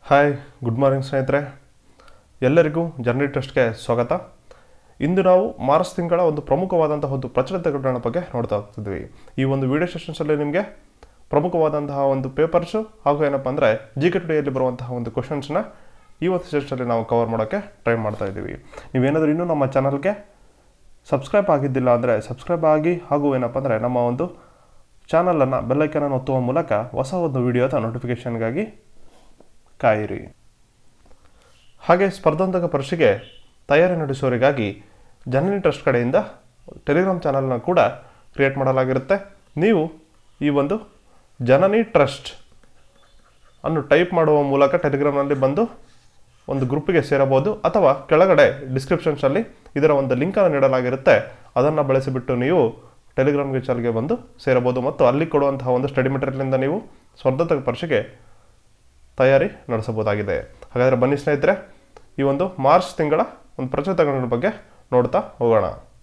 hi good morning ಸ್ನೇಹಿತರೆ ಎಲ್ಲರಿಗೂ journey ಟೆಸ್ಟ್ಗೆ ಸ್ವಾಗತ ಇಂದು ನಾವು ಮಾರ್ಚ್ ತಿಂಗಳ ಒಂದು ಪ್ರಮುಖವಾದಂತಹ ಒಂದು ಪ್ರಚಲಿತ ಘಟನೆ ಬಗ್ಗೆ ನೋಡ್ತಾ ಹೋಗ್ತಿದ್ವಿ ಈ ಒಂದು ವಿಡಿಯೋ ಸೆಷನ್ಸಲ್ಲಿ ನಿಮಗೆ ಪ್ರಮುಖವಾದಂತಹ ಒಂದು ಪೇಪರ್ಸು ಹಾಗೂ ಏನಪ್ಪ ಅಂದರೆ ಜಿ ಕೆ ಟುಡಿಯಲ್ಲಿ ಬರುವಂತಹ ಒಂದು ಕ್ವಶನ್ಸ್ನ ಈ ಒಂದು ಸೆಷನ್ಸಲ್ಲಿ ನಾವು ಕವರ್ ಮಾಡೋಕ್ಕೆ ಟ್ರೈ ಮಾಡ್ತಾ ಇದ್ದೀವಿ ನೀವೇನಾದರೂ ಇನ್ನೂ ನಮ್ಮ ಚಾನಲ್ಗೆ ಸಬ್ಸ್ಕ್ರೈಬ್ ಆಗಿದ್ದಿಲ್ಲ ಅಂದರೆ ಸಬ್ಸ್ಕ್ರೈಬ್ ಆಗಿ ಹಾಗೂ ಏನಪ್ಪ ಅಂದರೆ ನಮ್ಮ ಒಂದು ಚಾನಲನ್ನು ಬೆಲ್ಲೈಕನನ್ನು ಒತ್ತುವ ಮೂಲಕ ಹೊಸ ಒಂದು ವಿಡಿಯೋದ ನೋಟಿಫಿಕೇಷನ್ಗಾಗಿ ಕಾಯಿರಿ ಹಾಗೆ ಸ್ಪರ್ಧಾತ್ಮಕ ಪರೀಕ್ಷೆಗೆ ತಯಾರಿ ನಡೆಸುವವರಿಗಾಗಿ ಜನನಿ ಟ್ರಸ್ಟ್ ಕಡೆಯಿಂದ ಟೆಲಿಗ್ರಾಮ್ ಚಾನಲ್ನ ಕೂಡ ಕ್ರಿಯೇಟ್ ಮಾಡಲಾಗಿರುತ್ತೆ ನೀವು ಈ ಒಂದು ಜನನಿ ಟ್ರಸ್ಟ್ ಅನ್ನು ಟೈಪ್ ಮಾಡುವ ಮೂಲಕ ಟೆಲಿಗ್ರಾಮ್ನಲ್ಲಿ ಬಂದು ಒಂದು ಗ್ರೂಪಿಗೆ ಸೇರಬಹುದು ಅಥವಾ ಕೆಳಗಡೆ ಡಿಸ್ಕ್ರಿಪ್ಷನ್ಸಲ್ಲಿ ಇದರ ಒಂದು ಲಿಂಕನ್ನು ನೀಡಲಾಗಿರುತ್ತೆ ಅದನ್ನು ಬಳಸಿಬಿಟ್ಟು ನೀವು ಟೆಲಿಗ್ರಾಮ್ಗೆ ಚಾನಲ್ಗೆ ಬಂದು ಸೇರಬಹುದು ಮತ್ತು ಅಲ್ಲಿ ಕೊಡುವಂತಹ ಒಂದು ಸ್ಟಡಿ ಮೆಟೀರಿಯಲ್ನಿಂದ ನೀವು ಸ್ಪರ್ಧಾತ್ಮಕ ಪರೀಕ್ಷೆಗೆ ತಯಾರಿ ನಡೆಸಬಹುದಾಗಿದೆ ಹಾಗಾದರೆ ಬನ್ನಿ ಸ್ನೇಹಿತರೆ ಈ ಒಂದು ಮಾರ್ಚ್ ತಿಂಗಳ ಒಂದು ಪ್ರಚಲಿತ ಘಟನೆಗಳ ಬಗ್ಗೆ ನೋಡ್ತಾ ಹೋಗೋಣ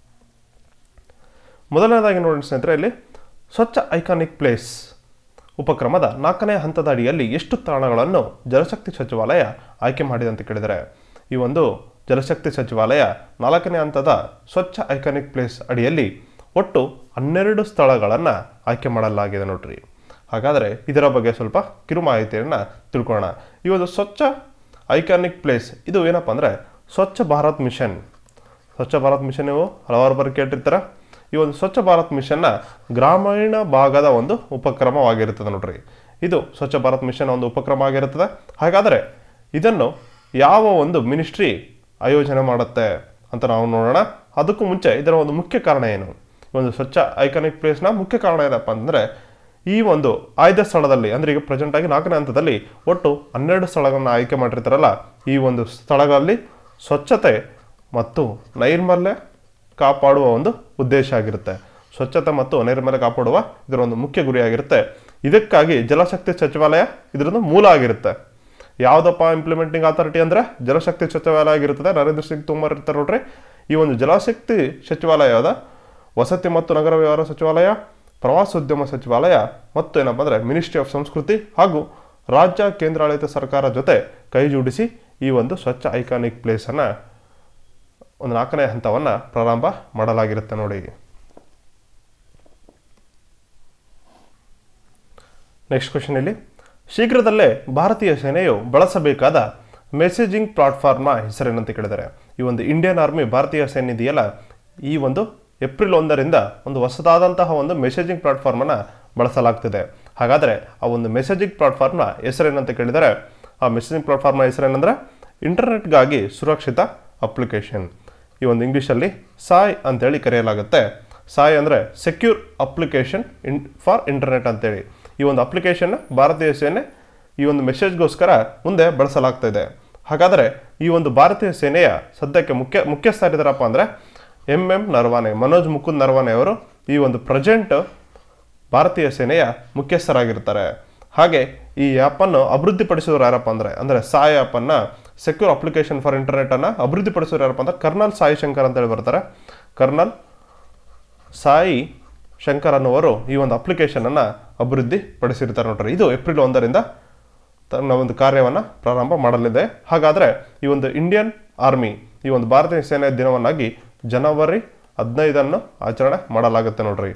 ಮೊದಲನೇದಾಗಿ ನೋಡಿ ಸ್ನೇಹಿತರೆ ಇಲ್ಲಿ ಸ್ವಚ್ಛ ಐಕಾನಿಕ್ ಪ್ಲೇಸ್ ಉಪಕ್ರಮದ ನಾಲ್ಕನೇ ಹಂತದ ಅಡಿಯಲ್ಲಿ ಎಷ್ಟು ತಾಣಗಳನ್ನು ಜಲಶಕ್ತಿ ಸಚಿವಾಲಯ ಆಯ್ಕೆ ಮಾಡಿದೆ ಅಂತ ಕೇಳಿದರೆ ಈ ಒಂದು ಜಲಶಕ್ತಿ ಸಚಿವಾಲಯ ನಾಲ್ಕನೇ ಹಂತದ ಸ್ವಚ್ಛ ಐಕಾನಿಕ್ ಪ್ಲೇಸ್ ಅಡಿಯಲ್ಲಿ ಒಟ್ಟು ಹನ್ನೆರಡು ಸ್ಥಳಗಳನ್ನು ಆಯ್ಕೆ ಮಾಡಲಾಗಿದೆ ನೋಡ್ರಿ ಹಾಗಾದರೆ ಇದರ ಬಗ್ಗೆ ಸ್ವಲ್ಪ ಕಿರು ಮಾಹಿತಿಯನ್ನು ತಿಳ್ಕೊಳ್ಳೋಣ ಈ ಒಂದು ಸ್ವಚ್ಛ ಐಕಾನಿಕ್ ಪ್ಲೇಸ್ ಇದು ಏನಪ್ಪ ಅಂದರೆ ಸ್ವಚ್ಛ ಭಾರತ್ ಮಿಷನ್ ಸ್ವಚ್ಛ ಭಾರತ್ ಮಿಷನ್ ನೀವು ಹಲವಾರು ಬಾರಿ ಕೇಳಿರ್ತೀರ ಈ ಒಂದು ಸ್ವಚ್ಛ ಭಾರತ್ ಮಿಷನ್ನ ಗ್ರಾಮೀಣ ಭಾಗದ ಒಂದು ಉಪಕ್ರಮವಾಗಿರುತ್ತದೆ ನೋಡ್ರಿ ಇದು ಸ್ವಚ್ಛ ಭಾರತ್ ಮಿಷನ್ ಒಂದು ಉಪಕ್ರಮ ಆಗಿರುತ್ತದೆ ಹಾಗಾದರೆ ಇದನ್ನು ಯಾವ ಒಂದು ಮಿನಿಸ್ಟ್ರಿ ಆಯೋಜನೆ ಮಾಡುತ್ತೆ ಅಂತ ನಾವು ನೋಡೋಣ ಅದಕ್ಕೂ ಮುಂಚೆ ಇದರ ಒಂದು ಮುಖ್ಯ ಕಾರಣ ಏನು ಈ ಒಂದು ಸ್ವಚ್ಛ ಐಕಾನಿಕ್ ಪ್ಲೇಸ್ನ ಮುಖ್ಯ ಕಾರಣ ಏನಪ್ಪ ಅಂತಂದರೆ ಈ ಒಂದು ಆಯ್ದ ಸ್ಥಳದಲ್ಲಿ ಅಂದರೆ ಈಗ ಪ್ರೆಸೆಂಟ್ ಆಗಿ ನಾಲ್ಕನೇ ಹಂತದಲ್ಲಿ ಒಟ್ಟು ಹನ್ನೆರಡು ಸ್ಥಳಗಳನ್ನು ಆಯ್ಕೆ ಮಾಡಿರ್ತಾರಲ್ಲ ಈ ಒಂದು ಸ್ಥಳಗಳಲ್ಲಿ ಸ್ವಚ್ಛತೆ ಮತ್ತು ನೈರ್ಮಲ್ಯ ಕಾಪಾಡುವ ಒಂದು ಉದ್ದೇಶ ಆಗಿರುತ್ತೆ ಸ್ವಚ್ಛತೆ ಮತ್ತು ನೈರ್ಮಲ್ಯ ಕಾಪಾಡುವ ಇದರ ಒಂದು ಮುಖ್ಯ ಗುರಿಯಾಗಿರುತ್ತೆ ಇದಕ್ಕಾಗಿ ಜಲಶಕ್ತಿ ಸಚಿವಾಲಯ ಇದರೊಂದು ಮೂಲ ಆಗಿರುತ್ತೆ ಯಾವುದಪ್ಪ ಇಂಪ್ಲಿಮೆಂಟಿಂಗ್ ಅಥಾರಿಟಿ ಅಂದರೆ ಜಲಶಕ್ತಿ ಸಚಿವಾಲಯ ಆಗಿರುತ್ತದೆ ನರೇಂದ್ರ ಸಿಂಗ್ ತೋಮರ್ ಇರ್ತಾರೆ ನೋಡ್ರಿ ಈ ಒಂದು ಜಲಶಕ್ತಿ ಸಚಿವಾಲಯದ ವಸತಿ ಮತ್ತು ನಗರ ವ್ಯವಹಾರ ಸಚಿವಾಲಯ ಪ್ರವಾಸೋದ್ಯಮ ಸಚಿವಾಲಯ ಮತ್ತು ಏನಪ್ಪ ಅಂದರೆ ಮಿನಿಸ್ಟ್ರಿ ಆಫ್ ಸಂಸ್ಕೃತಿ ಹಾಗೂ ರಾಜ್ಯ ಕೇಂದ್ರಾಡಳಿತ ಸರ್ಕಾರ ಜೊತೆ ಕೈ ಜೋಡಿಸಿ ಈ ಒಂದು ಸ್ವಚ್ಛ ಐಕಾನಿಕ್ ಪ್ಲೇಸನ್ನು ಒಂದು ನಾಲ್ಕನೇ ಹಂತವನ್ನು ಪ್ರಾರಂಭ ಮಾಡಲಾಗಿರುತ್ತೆ ನೋಡಿ ನೆಕ್ಸ್ಟ್ ಕ್ವಶನ್ ಇಲ್ಲಿ ಶೀಘ್ರದಲ್ಲೇ ಭಾರತೀಯ ಸೇನೆಯು ಬಳಸಬೇಕಾದ ಮೆಸೇಜಿಂಗ್ ಪ್ಲಾಟ್ಫಾರ್ಮ್ನ ಹೆಸರೇನಂತ ಕೇಳಿದ್ದಾರೆ ಈ ಒಂದು ಇಂಡಿಯನ್ ಆರ್ಮಿ ಭಾರತೀಯ ಸೇನೆ ಇದೆಯಲ್ಲ ಈ ಒಂದು ಏಪ್ರಿಲ್ ಒಂದರಿಂದ ಒಂದು ಹೊಸದಾದಂತಹ ಒಂದು ಮೆಸೇಜಿಂಗ್ ಪ್ಲಾಟ್ಫಾರ್ಮನ್ನು ಬಳಸಲಾಗ್ತಿದೆ ಹಾಗಾದರೆ ಆ ಒಂದು ಮೆಸೇಜಿಂಗ್ ಪ್ಲಾಟ್ಫಾರ್ಮ್ನ ಹೆಸರೇನಂತ ಕೇಳಿದರೆ ಆ ಮೆಸೇಜಿಂಗ್ ಪ್ಲಾಟ್ಫಾರ್ಮ್ನ ಹೆಸರೇನೆಂದರೆ ಇಂಟರ್ನೆಟ್ಗಾಗಿ ಸುರಕ್ಷಿತ ಅಪ್ಲಿಕೇಶನ್ ಈ ಒಂದು ಇಂಗ್ಲೀಷಲ್ಲಿ ಸಾಯ್ ಅಂತೇಳಿ ಕರೆಯಲಾಗುತ್ತೆ ಸಾಯ್ ಅಂದರೆ secure application in for internet ಅಂತೇಳಿ ಈ ಒಂದು ಅಪ್ಲಿಕೇಶನ್ ಭಾರತೀಯ ಸೇನೆ ಈ ಒಂದು ಮೆಸೇಜ್ಗೋಸ್ಕರ ಮುಂದೆ ಬಳಸಲಾಗ್ತಾ ಇದೆ ಹಾಗಾದರೆ ಈ ಒಂದು ಭಾರತೀಯ ಸೇನೆಯ ಸದ್ಯಕ್ಕೆ ಮುಖ್ಯ ಮುಖ್ಯಸ್ಥರಿದ್ದಾರಪ್ಪ ಅಂದರೆ ಎಂ ಎಂ ನರವಾನೆ ಮನೋಜ್ ಮುಕುಂದ್ ನರವಾನೆ ಅವರು ಈ ಒಂದು ಪ್ರೆಸೆಂಟ್ ಭಾರತೀಯ ಸೇನೆಯ ಮುಖ್ಯಸ್ಥರಾಗಿರ್ತಾರೆ ಹಾಗೆ ಈ ಆ್ಯಪನ್ನು ಅಭಿವೃದ್ಧಿಪಡಿಸಿದವರು ಯಾರಪ್ಪ ಅಂದರೆ ಅಂದರೆ ಸಾಯ್ ಆ್ಯಪನ್ನು ಸೆಕ್ಯೂರ್ ಅಪ್ಲಿಕೇಶನ್ ಫಾರ್ ಇಂಟರ್ನೆಟನ್ನು ಅಭಿವೃದ್ಧಿಪಡಿಸೋರು ಯಾರಪ್ಪ ಅಂದ್ರೆ ಕರ್ನಲ್ ಸಾಯಿ ಶಂಕರ್ ಅಂತೇಳಿ ಬರ್ತಾರೆ ಕರ್ನಲ್ ಸಾಯಿ ಶಂಕರ್ ಅನ್ನುವರು ಈ ಒಂದು ಅಪ್ಲಿಕೇಶನನ್ನು ಅಭಿವೃದ್ಧಿ ಪಡಿಸಿರ್ತಾರೆ ನೋಡ್ರಿ ಇದು ಏಪ್ರಿಲ್ ಒಂದರಿಂದ ತನ್ನ ಒಂದು ಕಾರ್ಯವನ್ನು ಪ್ರಾರಂಭ ಮಾಡಲಿದೆ ಹಾಗಾದರೆ ಈ ಒಂದು ಇಂಡಿಯನ್ ಆರ್ಮಿ ಈ ಒಂದು ಭಾರತೀಯ ಸೇನೆಯ ದಿನವನ್ನಾಗಿ ಜನವರಿ ಹದಿನೈದನ್ನು ಆಚರಣೆ ಮಾಡಲಾಗುತ್ತೆ ನೋಡ್ರಿ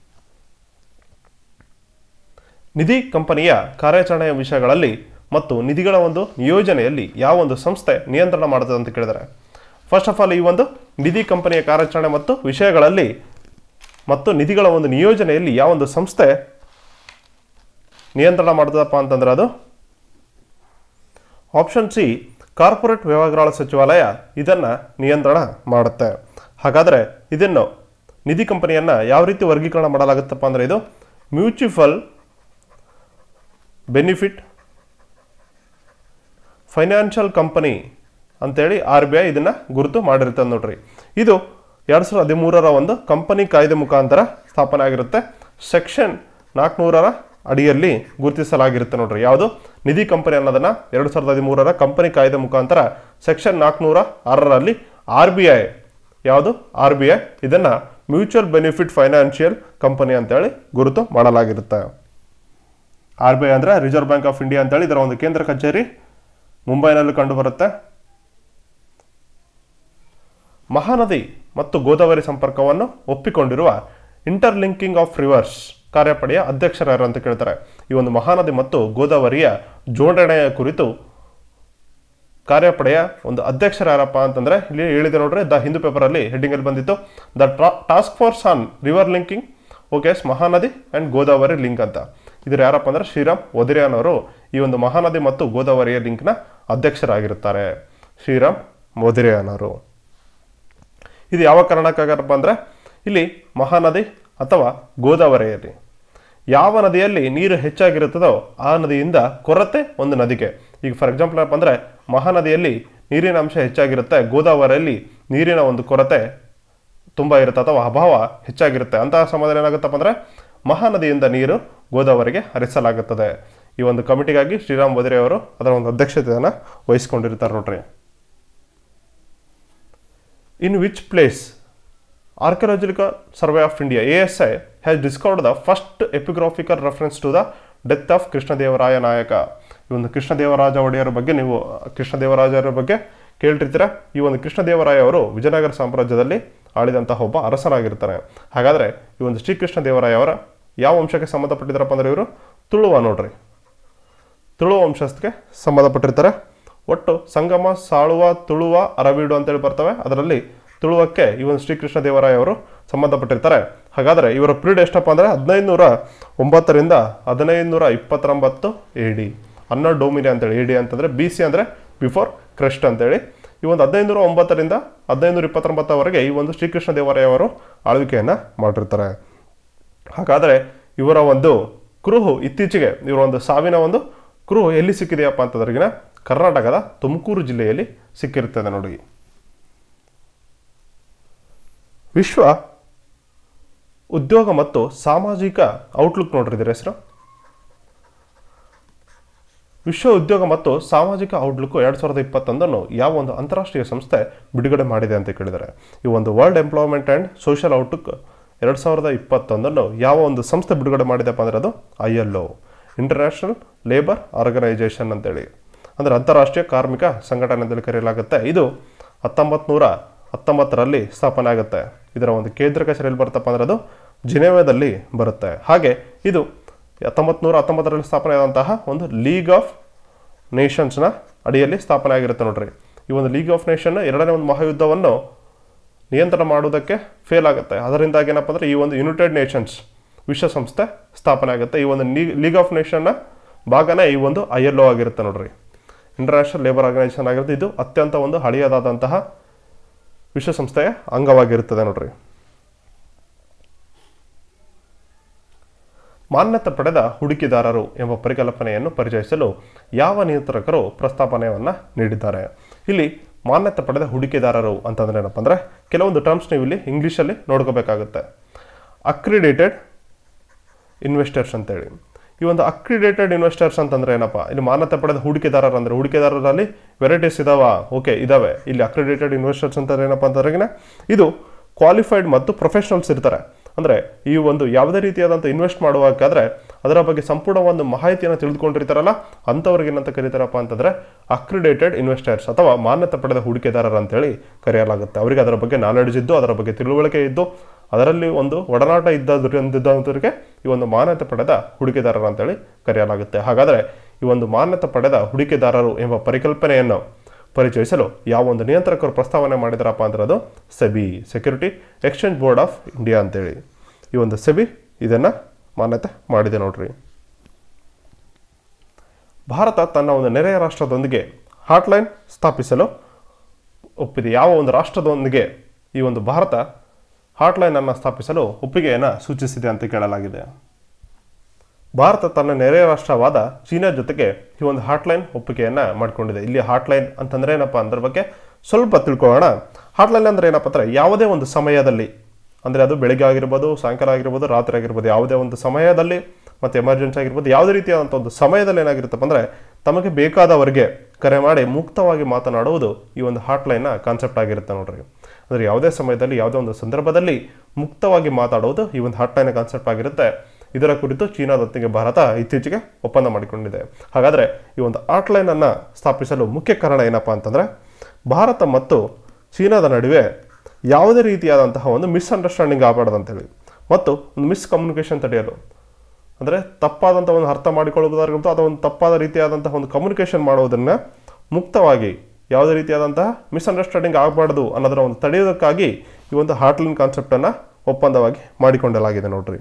ನಿಧಿ ಕಂಪನಿಯ ಕಾರ್ಯಾಚರಣೆಯ ವಿಷಯಗಳಲ್ಲಿ ಮತ್ತು ನಿಧಿಗಳ ಒಂದು ನಿಯೋಜನೆಯಲ್ಲಿ ಯಾವ ಒಂದು ಸಂಸ್ಥೆ ನಿಯಂತ್ರಣ ಮಾಡುತ್ತದೆ ಅಂತ ಕೇಳಿದರೆ ಫಸ್ಟ್ ಆಫ್ ಆಲ್ ಈ ಒಂದು ನಿಧಿ ಕಂಪನಿಯ ಕಾರ್ಯಾಚರಣೆ ಮತ್ತು ವಿಷಯಗಳಲ್ಲಿ ಮತ್ತು ನಿಧಿಗಳ ಒಂದು ನಿಯೋಜನೆಯಲ್ಲಿ ಯಾವ ಒಂದು ಸಂಸ್ಥೆ ನಿಯಂತ್ರಣ ಮಾಡ್ತದಪ್ಪ ಅಂತಂದ್ರೆ ಅದು ಆಪ್ಷನ್ ಸಿ ಕಾರ್ಪೊರೇಟ್ ವ್ಯವಹಾರಗಳ ಸಚಿವಾಲಯ ಇದನ್ನು ನಿಯಂತ್ರಣ ಮಾಡುತ್ತೆ ಹಾಗಾದರೆ ಇದನ್ನು ನಿಧಿ ಕಂಪನಿಯನ್ನು ಯಾವ ರೀತಿ ವರ್ಗೀಕರಣ ಮಾಡಲಾಗುತ್ತಪ್ಪ ಅಂದರೆ ಇದು ಮ್ಯೂಚುವಲ್ ಬೆನಿಫಿಟ್ ಫೈನಾನ್ಷಿಯಲ್ ಕಂಪನಿ ಅಂತೇಳಿ ಆರ್ ಬಿ ಐ ಇದನ್ನು ಗುರುತು ಮಾಡಿರ್ತದೆ ನೋಡ್ರಿ ಇದು ಎರಡು ಸಾವಿರದ ಹದಿಮೂರರ ಒಂದು ಕಂಪನಿ ಕಾಯ್ದೆ ಮುಖಾಂತರ ಸ್ಥಾಪನೆ ಆಗಿರುತ್ತೆ ಸೆಕ್ಷನ್ ನಾಲ್ಕುನೂರರ ಅಡಿಯಲ್ಲಿ ಗುರುತಿಸಲಾಗಿರುತ್ತೆ ನೋಡ್ರಿ ಯಾವುದು ನಿಧಿ ಕಂಪನಿ ಅನ್ನೋದನ್ನ ಎರಡು ಸಾವಿರದ ಹದಿಮೂರರ ಕಂಪನಿ ಕಾಯ್ದೆ ಮುಖಾಂತರ ಸೆಕ್ಷನ್ ನಾಲ್ಕುನೂರ ಆರರಲ್ಲಿ ಆರ್ ಬಿ ಐ ಯಾವುದು ಆರ್ ಬಿ ಐ ಇದನ್ನು ಮ್ಯೂಚುವಲ್ ಬೆನಿಫಿಟ್ ಫೈನಾನ್ಷಿಯಲ್ ಕಂಪನಿ ಅಂತೇಳಿ ಗುರುತು ಮಾಡಲಾಗಿರುತ್ತೆ ಆರ್ ಬಿ ಐ ಅಂದರೆ ರಿಸರ್ವ್ ಬ್ಯಾಂಕ್ ಆಫ್ ಇಂಡಿಯಾ ಅಂತೇಳಿ ಇದರ ಒಂದು ಕೇಂದ್ರ ಕಚೇರಿ ಮುಂಬೈನಲ್ಲಿ ಕಂಡುಬರುತ್ತೆ ಮಹಾನದಿ ಮತ್ತು ಗೋದಾವರಿ ಸಂಪರ್ಕವನ್ನು ಒಪ್ಪಿಕೊಂಡಿರುವ ಇಂಟರ್ಲಿಂಕಿಂಗ್ ಆಫ್ ರಿವರ್ಸ್ ಕಾರ್ಯಪಡೆಯ ಅಧ್ಯಕ್ಷರು ಯಾರು ಅಂತ ಕೇಳ್ತಾರೆ ಈ ಒಂದು ಮಹಾನದಿ ಮತ್ತು ಗೋದಾವರಿಯ ಜೋಡಣೆಯ ಕುರಿತು ಕಾರ್ಯಪಡೆಯ ಒಂದು ಅಧ್ಯಕ್ಷರು ಯಾರಪ್ಪ ಅಂತಂದ್ರೆ ಇಲ್ಲಿ ಹೇಳಿದೆ ನೋಡ್ರಿ ದ ಹಿಂದೂ ಪೇಪರಲ್ಲಿ ಹೆಡ್ಡಿಂಗ್ ಅಲ್ಲಿ ಬಂದಿತ್ತು the task force on river linking okay Mahanadi and Godavari link ಅಂತ ಇದ್ರ ಯಾರಪ್ಪ ಅಂದ್ರೆ ಶ್ರೀರಾಮ್ ಒದಿರಿಯಾನ್ ಅವರು ಈ ಒಂದು ಮಹಾನದಿ ಮತ್ತು ಗೋದಾವರಿಯ ಲಿಂಕ್ನ ಅಧ್ಯಕ್ಷರಾಗಿರುತ್ತಾರೆ ಶ್ರೀರಾಮ್ ಒದಿರಿಯಾನ್ ಅವರು ಇದು ಯಾವ ಕಾರಣಕ್ಕಾಗಪ್ಪ ಅಂದ್ರೆ ಇಲ್ಲಿ ಮಹಾನದಿ ಅಥವಾ ಗೋದಾವರಿಯಲ್ಲಿ ಯಾವ ನದಿಯಲ್ಲಿ ನೀರು ಹೆಚ್ಚಾಗಿರುತ್ತದೋ ಆ ನದಿಯಿಂದ ಕೊರತೆ ಒಂದು ನದಿಗೆ ಈಗ ಫಾರ್ ಎಕ್ಸಾಂಪಲ್ ಏನಪ್ಪ ಅಂದ್ರೆ ಮಹಾನದಿಯಲ್ಲಿ ನೀರಿನ ಅಂಶ ಹೆಚ್ಚಾಗಿರುತ್ತೆ ಗೋದಾವರಿಯಲ್ಲಿ ನೀರಿನ ಒಂದು ಕೊರತೆ ತುಂಬ ಇರುತ್ತೆ ಅಥವಾ ಅಭಾವ ಹೆಚ್ಚಾಗಿರುತ್ತೆ ಅಂತಹ ಸಮಯದಲ್ಲಿ ಏನಾಗುತ್ತಪ್ಪ ಅಂದ್ರೆ ಮಹಾನದಿಯಿಂದ ನೀರು ಗೋದಾವರಿಗೆ ಹರಿಸಲಾಗುತ್ತದೆ ಈ ಒಂದು ಕಮಿಟಿಗಾಗಿ ಶ್ರೀರಾಮ್ ಬದ್ರಿ ಅವರು ಅದರ ಒಂದು ಅಧ್ಯಕ್ಷತೆಯನ್ನು ವಹಿಸಿಕೊಂಡಿರ್ತಾರೆ ನೋಡ್ರಿ in which place archaeological survey of India A S I has discovered the first epigraphical reference to the death of Krishnadevaraya ನಾಯಕ ಈ ಒಂದು ಕೃಷ್ಣದೇವರಾಜ ಒಡೆಯರ ಬಗ್ಗೆ ನೀವು ಕೃಷ್ಣದೇವರಾಜರ ಬಗ್ಗೆ ಕೇಳಿರ್ತೀರ ಈ ಒಂದು ಕೃಷ್ಣದೇವರಾಯ ಅವರು ವಿಜಯನಗರ ಸಾಮ್ರಾಜ್ಯದಲ್ಲಿ ಆಳಿದಂತಹ ಒಬ್ಬ ಅರಸರಾಗಿರ್ತಾರೆ ಹಾಗಾದರೆ ಈ ಒಂದು ಶ್ರೀಕೃಷ್ಣ ದೇವರಾಯ ಅವರ ಯಾವ ವಂಶಕ್ಕೆ ಸಂಬಂಧಪಟ್ಟಿದ್ದಾರಪ್ಪ ಅಂದ್ರೆ ಇವರು ತುಳುವ ನೋಡ್ರಿ ತುಳುವ ವಂಶಸ್ಥಕ್ಕೆ ಸಂಬಂಧಪಟ್ಟಿರ್ತಾರೆ ಒಟ್ಟು ಸಂಗಮ ಸಾಳುವ ತುಳುವ ಅರವೀಡು ಅಂತೇಳಿ ಬರ್ತವೆ ಅದರಲ್ಲಿ ತುಳುವಕ್ಕೆ ಈ ಒಂದು ಶ್ರೀಕೃಷ್ಣ ದೇವರಾಯ ಅವರು ಸಂಬಂಧಪಟ್ಟಿರ್ತಾರೆ ಹಾಗಾದರೆ ಇವರ ಪೀರಿಯಡ್ ಎಷ್ಟಪ್ಪ ಅಂದರೆ ಹದಿನೈದು ನೂರ ಒಂಬತ್ತರಿಂದ ಹದಿನೈದು ನೂರ ಇಪ್ಪತ್ತೊಂಬತ್ತು ಎ ಡಿ ಅನ್ನ ಡೋಮಿನಿ ಅಂತೇಳಿ ಎ ಡಿ ಅಂತಂದರೆ ಬಿ ಸಿ ಅಂದರೆ ಬಿಫೋರ್ ಕ್ರಸ್ಟ್ ಅಂತೇಳಿ ಈ ಒಂದು ಹದಿನೈದು ನೂರ ಒಂಬತ್ತರಿಂದ ಹದಿನೈದು ನೂರ ಇಪ್ಪತ್ತೊಂಬತ್ತವರೆಗೆ ಈ ಒಂದು ಶ್ರೀಕೃಷ್ಣ ದೇವರಾಯ ಅವರು ಆಳ್ವಿಕೆಯನ್ನು ಮಾಡಿರ್ತಾರೆ ಹಾಗಾದರೆ ಇವರ ಒಂದು ಕುರುಹು ಇತ್ತೀಚೆಗೆ ಇವರ ಒಂದು ಸಾವಿನ ಒಂದು ಕುರುಹು ಎಲ್ಲಿ ಸಿಕ್ಕಿದೆಯಪ್ಪ ಅಂತಂದ್ರಿಗಿನ ಕರ್ನಾಟಕದ ತುಮಕೂರು ಜಿಲ್ಲೆಯಲ್ಲಿ ಸಿಕ್ಕಿರುತ್ತದೆ ನೋಡಿ ವಿಶ್ವ ಉದ್ಯೋಗ ಮತ್ತು ಸಾಮಾಜಿಕ ಔಟ್ಲುಕ್ ನೋಡ್ರಿ ಇದರ ಹೆಸರು ವಿಶ್ವ ಉದ್ಯೋಗ ಮತ್ತು ಸಾಮಾಜಿಕ ಔಟ್ಲುಕ್ ಎರಡು ಸಾವಿರದ ಇಪ್ಪತ್ತೊಂದನ್ನು ಯಾವ ಒಂದು ಅಂತಾರಾಷ್ಟ್ರೀಯ ಸಂಸ್ಥೆ ಬಿಡುಗಡೆ ಮಾಡಿದೆ ಅಂತ ಕೇಳಿದ್ದಾರೆ ಈ ಒಂದು world employment and social outlook ಎರಡು ಸಾವಿರದ ಇಪ್ಪತ್ತೊಂದನ್ನು ಯಾವ ಒಂದು ಸಂಸ್ಥೆ ಬಿಡುಗಡೆ ಮಾಡಿದೆಪ್ಪ ಅಂದರೆ ಅದು I L O international labour organisation ಅಂತೇಳಿ ಅಂದರೆ ಅಂತಾರಾಷ್ಟ್ರೀಯ ಕಾರ್ಮಿಕ ಸಂಘಟನೆ ಅಂತೇಳಿ ಕರೆಯಲಾಗುತ್ತೆ ಇದು ಹತ್ತೊಂಬತ್ತು ನೂರ ಹತ್ತೊಂಬತ್ತರಲ್ಲಿ ಸ್ಥಾಪನೆ ಆಗುತ್ತೆ ಇದರ ಒಂದು ಕೇಂದ್ರ ಕಚೇರಿ ಎಲ್ಲಿ ಬರುತ್ತಪ್ಪ ಅಂದರೆ ಅದು ಜಿನೆವಾದಲ್ಲಿ ಬರುತ್ತೆ ಹಾಗೆ ಇದು ಹತ್ತೊಂಬತ್ತು ನೂರ ಹತ್ತೊಂಬತ್ತರಲ್ಲಿ ಸ್ಥಾಪನೆ ಆದಂತಹ ಒಂದು ಲೀಗ್ ಆಫ್ ನೇಷನ್ಸ್ನ ಅಡಿಯಲ್ಲಿ ಸ್ಥಾಪನೆ ಆಗಿರುತ್ತೆ ನೋಡ್ರಿ ಈ ಒಂದು ಲೀಗ್ ಆಫ್ ನೇಷನ್ ಎರಡನೇ ಒಂದು ಮಹಾಯುದ್ಧವನ್ನು ನಿಯಂತ್ರಣ ಮಾಡುವುದಕ್ಕೆ ಫೇಲ್ ಆಗುತ್ತೆ ಅದರಿಂದಾಗಿ ಏನಪ್ಪ ಅಂದರೆ ಈ ಒಂದು ಯುನೈಟೆಡ್ ನೇಷನ್ಸ್ ವಿಶ್ವಸಂಸ್ಥೆ ಸ್ಥಾಪನೆ ಆಗುತ್ತೆ ಈ ಒಂದು ಲೀಗ್ ಆಫ್ ನೇಷನ್ನ ಭಾಗನೇ ಈ ಒಂದು ಐ ಎಲ್ ಒ ಆಗಿರುತ್ತೆ ನೋಡ್ರಿ ಇಂಟರ್ನ್ಯಾಷನಲ್ ಲೇಬರ್ ಆರ್ಗನೈಸೇಷನ್ ಆಗಿರುತ್ತೆ ಇದು ಅತ್ಯಂತ ಒಂದು ಹಳೆಯದಾದಂತಹ ವಿಶ್ವಸಂಸ್ಥೆಯ ಅಂಗವಾಗಿರುತ್ತದೆ ನೋಡ್ರಿ ಮಾನ್ಯತೆ ಪಡೆದ ಹೂಡಿಕೆದಾರರು ಎಂಬ ಪರಿಕಲ್ಪನೆಯನ್ನು ಪರಿಚಯಿಸಲು ಯಾವ ನಿಯಂತ್ರಕರು ಪ್ರಸ್ತಾಪನೆಯನ್ನು ನೀಡಿದ್ದಾರೆ ಇಲ್ಲಿ ಮಾನ್ಯತೆ ಪಡೆದ ಹೂಡಿಕೆದಾರರು ಅಂತಂದ್ರೆ ಏನಪ್ಪ ಅಂದರೆ ಕೆಲವೊಂದು ಟರ್ಮ್ಸ್ ನೀವು ಇಲ್ಲಿ ಇಂಗ್ಲೀಷಲ್ಲಿ ನೋಡ್ಕೋಬೇಕಾಗುತ್ತೆ ಅಕ್ರಿಡೇಟೆಡ್ ಇನ್ವೆಸ್ಟರ್ಸ್ ಅಂತೇಳಿ ಈ ಒಂದು ಅಕ್ರಿಡೇಟೆಡ್ ಇನ್ವೆಸ್ಟರ್ಸ್ ಅಂತಂದ್ರೆ ಏನಪ್ಪ ಇಲ್ಲಿ ಮಾನ್ಯತೆ ಪಡೆದ ಹೂಡಿಕೆದಾರರು ಅಂದರೆ ಹೂಡಿಕೆದಾರರಲ್ಲಿ ವೆರೈಟೀಸ್ ಇದಾವ ಓಕೆ ಇದಾವೆ ಇಲ್ಲಿ ಅಕ್ರಿಡೇಟೆಡ್ ಇನ್ವೆಸ್ಟರ್ಸ್ ಅಂತ ಏನಪ್ಪ ಅಂತಂದ್ರೆ ಇದು ಕ್ವಾಲಿಫೈಡ್ ಮತ್ತು ಪ್ರೊಫೆಷನಲ್ಸ್ ಇರ್ತಾರೆ ಅಂದರೆ ಈ ಒಂದು ಯಾವುದೇ ರೀತಿಯಾದಂಥ ಇನ್ವೆಸ್ಟ್ ಮಾಡುವಾಗಾದ್ರೆ ಅದರ ಬಗ್ಗೆ ಸಂಪೂರ್ಣ ಒಂದು ಮಾಹಿತಿಯನ್ನು ತಿಳಿದುಕೊಂಡಿರ್ತಾರಲ್ಲ ಅಂಥವ್ರಿಗೆ ಏನಂತ ಕರೀತಾರಪ್ಪ ಅಂತಂದರೆ ಅಕ್ರಿಡೇಟೆಡ್ ಇನ್ವೆಸ್ಟರ್ಸ್ ಅಥವಾ ಮಾನ್ಯತೆ ಪಡೆದ ಹೂಡಿಕೆದಾರರು ಅಂತೇಳಿ ಕರೆಯಲಾಗುತ್ತೆ ಅವರಿಗೆ ಅದರ ಬಗ್ಗೆ ನಾಲೆಡ್ಜ್ ಇದ್ದು ಅದರ ಬಗ್ಗೆ ತಿಳುವಳಿಕೆ ಇದ್ದು ಅದರಲ್ಲಿ ಒಂದು ಒಡನಾಟ ಇದ್ದವರಿಗೆ ಈ ಒಂದು ಮಾನ್ಯತೆ ಪಡೆದ ಹೂಡಿಕೆದಾರರು ಅಂತೇಳಿ ಕರೆಯಲಾಗುತ್ತೆ ಹಾಗಾದರೆ ಈ ಒಂದು ಮಾನ್ಯತೆ ಪಡೆದ ಹೂಡಿಕೆದಾರರು ಎಂಬ ಪರಿಕಲ್ಪನೆಯನ್ನು ಪರಿಚಯಿಸಲು ಯಾವ ಒಂದು ನಿಯಂತ್ರಕರು ಪ್ರಸ್ತಾವನೆ ಮಾಡಿದಾರಪ್ಪ ಅಂದ್ರೆ ಅದು SEBI security exchange board of India ಅಂತೇಳಿ ಈ ಒಂದು ಸೆಬಿ ಇದನ್ನು ಮಾನ್ಯತೆ ಮಾಡಿದೆ ನೋಡ್ರಿ ಭಾರತ ತನ್ನ ಒಂದು ನೆರೆಯ ರಾಷ್ಟ್ರದೊಂದಿಗೆ ಹಾಟ್ಲೈನ್ ಸ್ಥಾಪಿಸಲು ಒಪ್ಪಿದೆ ಯಾವ ಒಂದು ರಾಷ್ಟ್ರದೊಂದಿಗೆ ಈ ಒಂದು ಭಾರತ ಹಾಟ್ಲೈನ್ ಅನ್ನು ಸ್ಥಾಪಿಸಲು ಒಪ್ಪಿಗೆಯನ್ನು ಸೂಚಿಸಿದೆ ಅಂತ ಕೇಳಲಾಗಿದೆ ಭಾರತ ತನ್ನ ನೆರೆಯ ರಾಷ್ಟ್ರವಾದ ಚೀನಾ ಜೊತೆಗೆ ಈ ಒಂದು ಹಾಟ್ಲೈನ್ ಒಪ್ಪಿಗೆಯನ್ನು ಮಾಡಿಕೊಂಡಿದೆ ಇಲ್ಲಿ ಹಾಟ್ಲೈನ್ ಅಂತಂದ್ರೆ ಏನಪ್ಪ ಅದ್ರ ಬಗ್ಗೆ ಸ್ವಲ್ಪ ತಿಳ್ಕೊಳ್ಳೋಣ ಹಾಟ್ಲೈನ್ ಅಂದ್ರೆ ಏನಪ್ಪ ಅಂದರೆ ಯಾವುದೇ ಒಂದು ಸಮಯದಲ್ಲಿ ಅಂದರೆ ಅದು ಬೆಳಗ್ಗೆ ಆಗಿರ್ಬೋದು ಸಾಯಂಕಾಲ ಆಗಿರ್ಬೋದು ರಾತ್ರಿ ಆಗಿರ್ಬೋದು ಯಾವುದೇ ಒಂದು ಸಮಯದಲ್ಲಿ ಮತ್ತು ಎಮರ್ಜೆನ್ಸಿ ಆಗಿರ್ಬೋದು ಯಾವುದೇ ರೀತಿಯಾದಂಥ ಒಂದು ಸಮಯದಲ್ಲಿ ಏನಾಗಿರುತ್ತಪ್ಪ ಅಂದರೆ ತಮಗೆ ಬೇಕಾದವರಿಗೆ ಕರೆ ಮಾಡಿ ಮುಕ್ತವಾಗಿ ಮಾತನಾಡುವುದು ಈ ಒಂದು ಹಾಟ್ಲೈನ್ನ ಕಾನ್ಸೆಪ್ಟ್ ಆಗಿರುತ್ತೆ ನೋಡ್ರಿ ಅಂದರೆ ಯಾವುದೇ ಸಮಯದಲ್ಲಿ ಯಾವುದೇ ಒಂದು ಸಂದರ್ಭದಲ್ಲಿ ಮುಕ್ತವಾಗಿ ಮಾತಾಡುವುದು ಈ ಒಂದು ಹಾಟ್ಲೈನ್ ಕಾನ್ಸೆಪ್ಟ್ ಆಗಿರುತ್ತೆ ಇದರ ಕುರಿತು ಚೀನಾದೊಂದಿಗೆ ಭಾರತ ಇತ್ತೀಚೆಗೆ ಒಪ್ಪಂದ ಮಾಡಿಕೊಂಡಿದೆ ಹಾಗಾದರೆ ಈ ಒಂದು ಆಟ್ಲೈನನ್ನು ಸ್ಥಾಪಿಸಲು ಮುಖ್ಯ ಕಾರಣ ಏನಪ್ಪ ಅಂತಂದರೆ ಭಾರತ ಮತ್ತು ಚೀನಾದ ನಡುವೆ ಯಾವುದೇ ರೀತಿಯಾದಂತಹ ಒಂದು ಮಿಸ್ಅಂಡರ್ಸ್ಟ್ಯಾಂಡಿಂಗ್ ಆಗಬಾರ್ದು ಅಂತೇಳಿ ಮತ್ತು ಒಂದು ಮಿಸ್ಕಮ್ಯುನಿಕೇಷನ್ ತಡೆಯಲು ಅಂದರೆ ತಪ್ಪಾದಂಥ ಒಂದು ಅರ್ಥ ಮಾಡಿಕೊಳ್ಳುವುದಾಗಿರ್ಬೋದು ಅಥವಾ ಒಂದು ತಪ್ಪಾದ ರೀತಿಯಾದಂತಹ ಒಂದು ಕಮ್ಯುನಿಕೇಷನ್ ಮಾಡೋದನ್ನು ಮುಕ್ತವಾಗಿ ಯಾವುದೇ ರೀತಿಯಾದಂತಹ ಮಿಸ್ಅಂಡರ್ಸ್ಟ್ಯಾಂಡಿಂಗ್ ಆಗಬಾರ್ದು ಅನ್ನೋದರ ಒಂದು ತಡೆಯೋದಕ್ಕಾಗಿ ಈ ಒಂದು ಹಾಟ್ಲೈನ್ ಕಾನ್ಸೆಪ್ಟನ್ನು ಒಪ್ಪಂದವಾಗಿ ಮಾಡಿಕೊಂಡಲಾಗಿದೆ ನೋಡ್ರಿ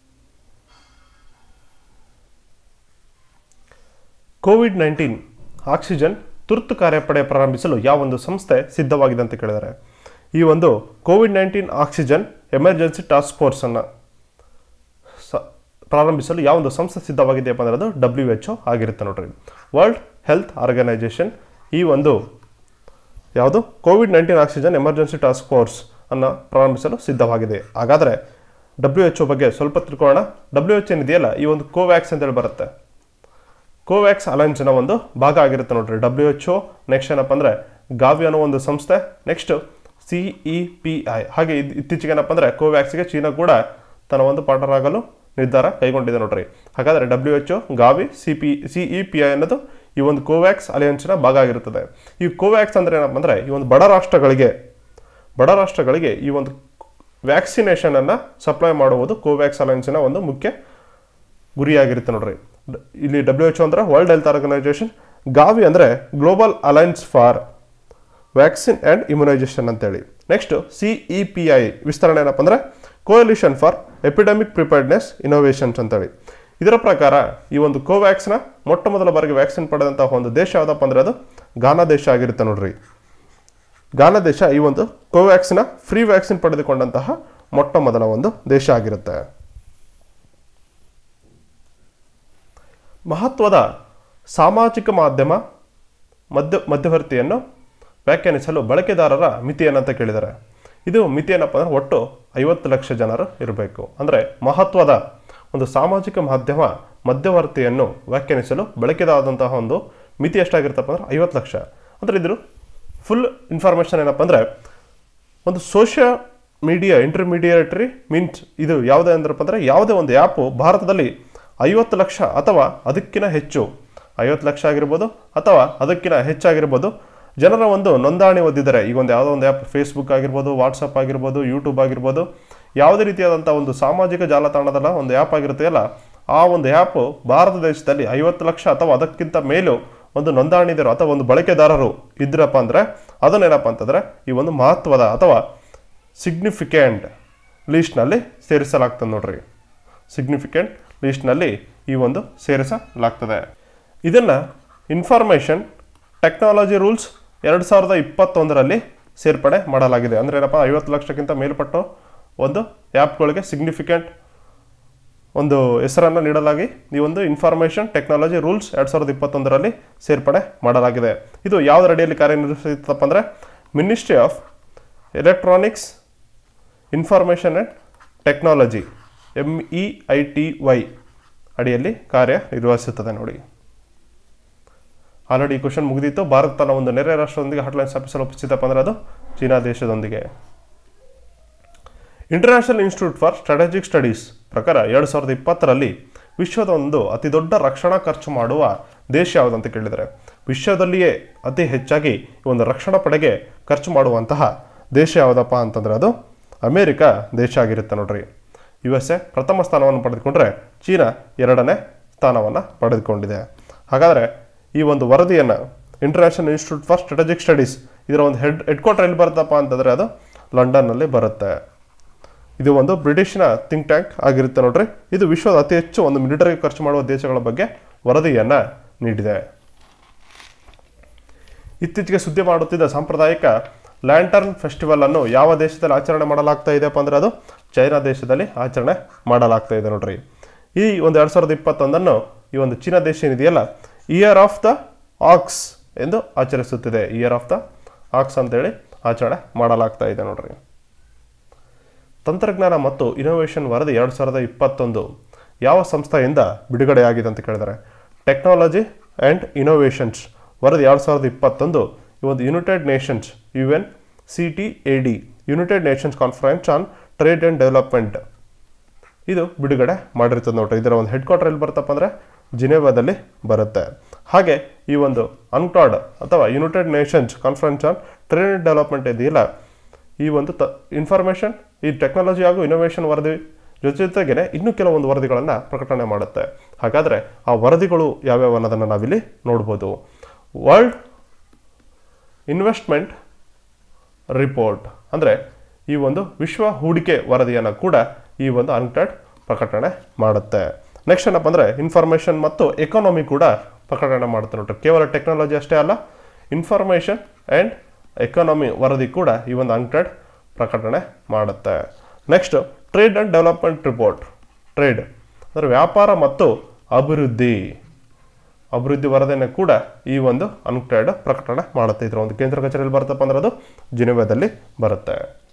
ಕೋವಿಡ್ ನೈನ್ಟೀನ್ ಆಕ್ಸಿಜನ್ ತುರ್ತು ಕಾರ್ಯಪಡೆ ಪ್ರಾರಂಭಿಸಲು ಯಾವ ಒಂದು ಸಂಸ್ಥೆ ಸಿದ್ಧವಾಗಿದೆ ಅಂತ ಕೇಳಿದ್ದಾರೆ ಈ ಒಂದು covid nineteen oxygen emergency task ಫೋರ್ಸನ್ನು ಸ ಪ್ರಾರಂಭಿಸಲು ಯಾವ ಒಂದು ಸಂಸ್ಥೆ ಸಿದ್ಧವಾಗಿದೆಯಪ್ಪ ಅಂದರೆ ಅದು ಡಬ್ಲ್ಯೂ ಎಚ್ ಒ ಆಗಿರುತ್ತೆ ನೋಡ್ರಿ ವರ್ಲ್ಡ್ ಹೆಲ್ತ್ ಆರ್ಗನೈಜೇಷನ್ ಈ ಒಂದು ಯಾವುದು covid nineteen oxygen emergency task force ಅನ್ನು ಪ್ರಾರಂಭಿಸಲು ಸಿದ್ಧವಾಗಿದೆ ಹಾಗಾದರೆ ಡಬ್ಲ್ಯೂ ಎಚ್ ಒ ಬಗ್ಗೆ ಸ್ವಲ್ಪ ತಿಳ್ಕೊಳ್ಳೋಣ ಡಬ್ಲ್ಯೂ ಎಚ್ ಏನಿದೆಯಲ್ಲ ಈ ಒಂದು ಕೋವ್ಯಾಕ್ಸ್ ಅಂತೇಳಿ ಬರುತ್ತೆ ಕೋವ್ಯಾಕ್ಸ್ ಅಲಯನ್ಸ್ನ ಒಂದು ಭಾಗ ಆಗಿರುತ್ತೆ ನೋಡ್ರಿ ಡಬ್ಲ್ಯೂ ಎಚ್ ಒ ನೆಕ್ಸ್ಟ್ ಏನಪ್ಪ ಅಂದರೆ ಗಾವಿ ಅನ್ನೋ ಒಂದು ಸಂಸ್ಥೆ next C E P I ಹಾಗೆ ಇದ್- ಇತ್ತೀಚೆಗೆ ಏನಪ್ಪ ಅಂದರೆ ಕೋವ್ಯಾಕ್ಸ್ಗೆ ಚೀನಾ ಕೂಡ ತನ್ನ ಒಂದು ಪಾರ್ಟ್ನರ್ ಆಗಲು ನಿರ್ಧಾರ ಕೈಗೊಂಡಿದೆ ನೋಡ್ರಿ ಹಾಗಾದರೆ W H O Gavi C P C E P I ಅನ್ನೋದು ಈ ಒಂದು ಕೋವ್ಯಾಕ್ಸ್ ಅಲಯನ್ಸ್ನ ಭಾಗ ಆಗಿರುತ್ತದೆ ಈ ಕೋವ್ಯಾಕ್ಸ್ ಅಂದರೆ ಏನಪ್ಪ ಅಂದರೆ ಈ ಒಂದು ಬಡ ರಾಷ್ಟ್ರಗಳಿಗೆ ಬಡ ರಾಷ್ಟ್ರಗಳಿಗೆ ಈ ಒಂದು ವ್ಯಾಕ್ಸಿನೇಷನನ್ನು ಸಪ್ಲೈ ಮಾಡುವುದು ಕೋವ್ಯಾಕ್ಸ್ ಅಲಯನ್ಸ್ನ ಒಂದು ಮುಖ್ಯ ಗುರಿಯಾಗಿರುತ್ತೆ ನೋಡ್ರಿ ಡ- ಇಲ್ಲಿ ಡಬ್ಲ್ಯೂ ಎಚ್ ಅಂದ್ರೆ ವರ್ಲ್ಡ್ ಹೆಲ್ತ್ ಆರ್ಗನೈಸೇಷನ್ ಗಾವಿ ಅಂದರೆ global alliance for vaccine and immunisation ಅಂತೇಳಿ next C E P I ವಿಸ್ತರಣೆ ಏನಪ್ಪ ಅಂದರೆ coalition for epidemic preparedness innovations ಅಂತೇಳಿ ಇದರ ಪ್ರಕಾರ ಈ ಒಂದು ಕೋವ್ಯಾಕ್ಸ್ನ ಮೊಟ್ಟ ಮೊದಲ ಬಾರಿಗೆ ವ್ಯಾಕ್ಸಿನ್ ಪಡೆದಂತಹ ಒಂದು ದೇಶ ಯಾವುದಪ್ಪ ಅಂದರೆ ಅದು ಗಾನಾ ದೇಶ ಆಗಿರುತ್ತೆ ನೋಡ್ರಿ ಗಾನಾ ದೇಶ ಈ ಒಂದು ಕೋವ್ಯಾಕ್ಸಿನ ಫ್ರೀ ವ್ಯಾಕ್ಸಿನ್ ಪಡೆದುಕೊಂಡಂತಹ ಮೊಟ್ಟ ಮೊದಲ ಒಂದು ದೇಶ ಆಗಿರುತ್ತೆ ಮಹತ್ವದ ಸಾಮಾಜಿಕ ಮಾಧ್ಯಮ ಮಧ್ಯ ಮಧ್ಯವರ್ತಿಯನ್ನು ವ್ಯಾಖ್ಯಾನಿಸಲು ಬಳಕೆದಾರರ ಮಿತಿಯನ್ನಂತ ಕೇಳಿದ್ದಾರೆ ಇದು ಮಿತಿ ಏನಪ್ಪ ಅಂದರೆ ಒಟ್ಟು ಐವತ್ತು ಲಕ್ಷ ಜನರು ಇರಬೇಕು ಅಂದರೆ ಮಹತ್ವದ ಒಂದು ಸಾಮಾಜಿಕ ಮಾಧ್ಯಮ ಮಧ್ಯವರ್ತಿಯನ್ನು ವ್ಯಾಖ್ಯಾನಿಸಲು ಬಳಕೆದಾದಂತಹ ಒಂದು ಮಿತಿ ಎಷ್ಟಾಗಿರ್ತಪ್ಪ ಅಂದ್ರೆ ಐವತ್ತು ಲಕ್ಷ ಅಂದರೆ ಇದ್ರ ಫುಲ್ ಇನ್ಫಾರ್ಮೇಷನ್ ಏನಪ್ಪ ಅಂದರೆ ಒಂದು ಸೋಷಿಯಲ್ ಮೀಡಿಯಾ ಇಂಟರ್ಮೀಡಿಯೇಟರಿ ಮೀನ್ಸ್ ಇದು ಯಾವುದೇ ಅಂದ್ರಪ್ಪ ಅಂದರೆ ಯಾವುದೇ ಒಂದು ಆ್ಯಪು ಭಾರತದಲ್ಲಿ ಐವತ್ತು ಲಕ್ಷ ಅಥವಾ ಅದಕ್ಕಿಂತ ಹೆಚ್ಚು ಐವತ್ತು ಲಕ್ಷ ಆಗಿರ್ಬೋದು ಅಥವಾ ಅದಕ್ಕಿಂತ ಹೆಚ್ಚಾಗಿರ್ಬೋದು ಜನರ ಒಂದು ನೋಂದಣಿ ಹೊಂದಿದ್ದಾರೆ ಈಗ ಒಂದು ಯಾವುದೋ ಒಂದು ಆ್ಯಪ್ ಫೇಸ್ಬುಕ್ ಆಗಿರ್ಬೋದು ವಾಟ್ಸಪ್ ಆಗಿರ್ಬೋದು ಯೂಟ್ಯೂಬ್ ಆಗಿರ್ಬೋದು ಯಾವುದೇ ರೀತಿಯಾದಂಥ ಒಂದು ಸಾಮಾಜಿಕ ಜಾಲತಾಣದ ಒಂದು ಆ್ಯಪ್ ಆಗಿರುತ್ತೆಯಲ್ಲ ಆ ಒಂದು ಆ್ಯಪು ಭಾರತ ದೇಶದಲ್ಲಿ ಐವತ್ತು ಲಕ್ಷ ಅಥವಾ ಅದಕ್ಕಿಂತ ಮೇಲೂ ಒಂದು ನೋಂದಣಿದರು ಅಥವಾ ಒಂದು ಬಳಕೆದಾರರು ಇದ್ರಪ್ಪ ಅಂದರೆ ಅದನ್ನೇನಪ್ಪ ಅಂತಂದರೆ ಈ ಒಂದು ಮಹತ್ವದ ಅಥವಾ ಸಿಗ್ನಿಫಿಕೆಂಟ್ ಲೀಸ್ಟ್ನಲ್ಲಿ ಸೇರಿಸಲಾಗ್ತದೆ ನೋಡ್ರಿ ಸಿಗ್ನಿಫಿಕೆಂಟ್ ಲೀಸ್ಟ್ನಲ್ಲಿ ಈ ಒಂದು ಸೇರಿಸಲಾಗ್ತದೆ ಇದನ್ನು ಇನ್ಫಾರ್ಮೇಷನ್ ಟೆಕ್ನಾಲಜಿ ರೂಲ್ಸ್ ಎರಡು ಸಾವಿರದ ಇಪ್ಪತ್ತೊಂದರಲ್ಲಿ ಸೇರ್ಪಡೆ ಮಾಡಲಾಗಿದೆ ಅಂದರೆ ಏನಪ್ಪ ಐವತ್ತು ಲಕ್ಷಕ್ಕಿಂತ ಮೇಲ್ಪಟ್ಟು ಒಂದು ಆ್ಯಪ್ಗಳಿಗೆ ಸಿಗ್ನಿಫಿಕೆಂಟ್ ಒಂದು ಹೆಸರನ್ನು ನೀಡಲಾಗಿ ಈ ಒಂದು ಇನ್ಫಾರ್ಮೇಷನ್ ಟೆಕ್ನಾಲಜಿ ರೂಲ್ಸ್ ಎರಡು ಸಾವಿರದ ಇಪ್ಪತ್ತೊಂದರಲ್ಲಿ ಸೇರ್ಪಡೆ ಮಾಡಲಾಗಿದೆ ಇದು ಯಾವುದರ ಅಡಿಯಲ್ಲಿ ಕಾರ್ಯನಿರ್ವಹಿಸುತ್ತಪ್ಪ ಅಂದರೆ ministry of electronics information and technology M E I T Y ಅಡಿಯಲ್ಲಿ ಕಾರ್ಯನಿರ್ವಹಿಸುತ್ತದೆ ನೋಡಿ ಆಲ್ರೆಡಿ ಈ ಕ್ವಶನ್ ಮುಗಿದಿತ್ತು ಭಾರತ ತನ್ನ ಒಂದು ನೆರೆ ರಾಷ್ಟ್ರದೊಂದಿಗೆ ಹಾಟ್ಲೈನ್ ಸ್ಥಾಪಿಸಲು ಒಪ್ಪಿಸಿದಪ್ಪ ಅಂದರೆ ಅದು ಚೀನಾ ದೇಶದೊಂದಿಗೆ international institute for strategic studies ಪ್ರಕಾರ ಎರಡು ಸಾವಿರದ ಇಪ್ಪತ್ತರಲ್ಲಿ ವಿಶ್ವದ ಒಂದು ಅತಿ ದೊಡ್ಡ ರಕ್ಷಣಾ ಖರ್ಚು ಮಾಡುವ ದೇಶ ಯಾವುದಂತ ಕೇಳಿದರೆ ವಿಶ್ವದಲ್ಲಿಯೇ ಅತಿ ಹೆಚ್ಚಾಗಿ ಈ ಒಂದು ರಕ್ಷಣಾ ಪಡೆಗೆ ಖರ್ಚು ಮಾಡುವಂತಹ ದೇಶ ಯಾವುದಪ್ಪ ಅಂತಂದರೆ ಅದು ಅಮೇರಿಕ ದೇಶ ಆಗಿರುತ್ತೆ ನೋಡ್ರಿ ಯು ಎಸ್ ಎ ಪ್ರಥಮ ಸ್ಥಾನವನ್ನು ಪಡೆದುಕೊಂಡ್ರೆ ಚೀನಾ ಎರಡನೇ ಸ್ಥಾನವನ್ನು ಪಡೆದುಕೊಂಡಿದೆ ಹಾಗಾದರೆ ಈ ಒಂದು ವರದಿಯನ್ನು international institute for strategic studies ಇದರ ಒಂದು ಹೆಡ್ ಹೆಡ್ ಕ್ವಾರ್ಟರ್ ಎಲ್ಲಿ ಬರುತ್ತಪ್ಪ ಅಂತಂದರೆ ಅದು ಲಂಡನ್ನಲ್ಲಿ ಬರುತ್ತೆ ಇದು ಒಂದು ಬ್ರಿಟಿಷ್ನ ಥಿಂಕ್ ಟ್ಯಾಂಕ್ ಆಗಿರುತ್ತೆ ನೋಡ್ರಿ ಇದು ವಿಶ್ವದ ಅತಿ ಹೆಚ್ಚು ಒಂದು ಮಿಲಿಟರಿ ಖರ್ಚು ಮಾಡುವ ದೇಶಗಳ ಬಗ್ಗೆ ವರದಿಯನ್ನು ನೀಡಿದೆ ಇತ್ತೀಚೆಗೆ ಸುದ್ದಿ ಮಾಡುತ್ತಿದ್ದ ಸಾಂಪ್ರದಾಯಿಕ ಲ್ಯಾಂಟರ್ನ್ ಫೆಸ್ಟಿವಲ್ ಅನ್ನು ಯಾವ ದೇಶದಲ್ಲಿ ಆಚರಣೆ ಮಾಡಲಾಗ್ತಾ ಇದೆಯಪ್ಪ ಅಂದ್ರೆ ಅದು ಚೈನಾ ದೇಶದಲ್ಲಿ ಆಚರಣೆ ಮಾಡಲಾಗ್ತಾ ಇದೆ ನೋಡ್ರಿ ಈ ಒಂದು ಎರಡು ಸಾವಿರದ ಇಪ್ಪತ್ತೊಂದನ್ನು ಈ ಒಂದು ಚೀನಾ ದೇಶ ಏನಿದೆಯಲ್ಲ ಇಯರ್ ಆಫ್ ದ ಆಕ್ಸ್ ಎಂದು ಆಚರಿಸುತ್ತಿದೆ ಇಯರ್ ಆಫ್ ದ ಆಕ್ಸ್ ಅಂತೇಳಿ ಆಚರಣೆ ಮಾಡಲಾಗ್ತಾ ಇದೆ ನೋಡ್ರಿ ತಂತ್ರಜ್ಞಾನ ಮತ್ತು ಇನೋವೇಷನ್ ವರದಿ ಎರಡು ಸಾವಿರದ ಇಪ್ಪತ್ತೊಂದು ಯಾವ ಸಂಸ್ಥೆಯಿಂದ ಬಿಡುಗಡೆಯಾಗಿದೆ ಅಂತ ಕೇಳಿದರೆ ಟೆಕ್ನಾಲಜಿ ಆ್ಯಂಡ್ ಇನೋವೇಷನ್ಸ್ ವರದಿ ಎರಡು ಸಾವಿರದ ಇಪ್ಪತ್ತೊಂದು ಈ ಒಂದು united nations U N C T A D united nations conference on trade and development ಇದು ಬಿಡುಗಡೆ ಮಾಡಿರ್ತದೆ ನೋಡ್ರಿ ಇದರ ಒಂದು ಹೆಡ್ ಕ್ವಾರ್ಟರ್ ಎಲ್ಲಿ ಬರ್ತಪ್ಪ ಅಂದರೆ ಜಿನೇವಾದಲ್ಲಿ ಬರುತ್ತೆ ಹಾಗೆ ಈ ಒಂದು ಅನ್ಕಾರ್ಡ್ ಅಥವಾ united nations conference on trade development ಇದೆಯಲ್ಲ ಈ ಒಂದು ತ ಇನ್ಫಾರ್ಮೇಷನ್ ಈ ಟೆಕ್ನಾಲಜಿ ಹಾಗೂ ಇನೋವೇಷನ್ ವರದಿ ಜೊತೆ ಜೊತೆಗೇನೆ ಇನ್ನೂ ಕೆಲವೊಂದು ವರದಿಗಳನ್ನು ಪ್ರಕಟಣೆ ಮಾಡುತ್ತೆ ಹಾಗಾದರೆ ಆ ವರದಿಗಳು ಯಾವ್ಯಾವ ಅನ್ನೋದನ್ನು ನಾವಿಲ್ಲಿ ನೋಡ್ಬೋದು ವರ್ಲ್ಡ್ ಇನ್ವೆಸ್ಟ್ಮೆಂಟ್ ರಿಪೋರ್ಟ್ ಅಂದರೆ ಈ ಒಂದು ವಿಶ್ವ ಹೂಡಿಕೆ ವರದಿಯನ್ನು ಕೂಡ ಈ ಒಂದು ಅನ್ಕ್ಟೆಡ್ ಪ್ರಕಟಣೆ ಮಾಡುತ್ತೆ ನೆಕ್ಸ್ಟ್ ಏನಪ್ಪ ಅಂದರೆ ಇನ್ಫಾರ್ಮೇಷನ್ ಮತ್ತು ಎಕಾನಮಿ ಕೂಡ ಪ್ರಕಟಣೆ ಮಾಡುತ್ತೆ ನೋಡ್ರಿ ಕೇವಲ ಟೆಕ್ನಾಲಜಿ ಅಷ್ಟೇ ಅಲ್ಲ ಇನ್ಫಾರ್ಮೇಷನ್ ಆ್ಯಂಡ್ ಎಕಾನಮಿ ವರದಿ ಕೂಡ ಈ ಒಂದು ಅನ್ಕ್ಟೆಡ್ ಪ್ರಕಟಣೆ ಮಾಡುತ್ತೆ next trade and development report trade ಅಂದರೆ ವ್ಯಾಪಾರ ಮತ್ತು ಅಭಿವೃದ್ಧಿ ಅಭಿವೃದ್ಧಿ ವರದಿಯನ್ನು ಕೂಡ ಈ ಒಂದು ಅನ್ಕ್ಟೆಡ್ ಪ್ರಕಟಣೆ ಮಾಡುತ್ತೆ ಇದರ ಒಂದು ಕೇಂದ್ರ ಕಚೇರಿಯಲ್ಲಿ ಬರುತ್ತಪ್ಪ ಅಂದ್ರೆ ಅದು ಜಿನೆವಾದಲ್ಲಿ ಬರುತ್ತೆ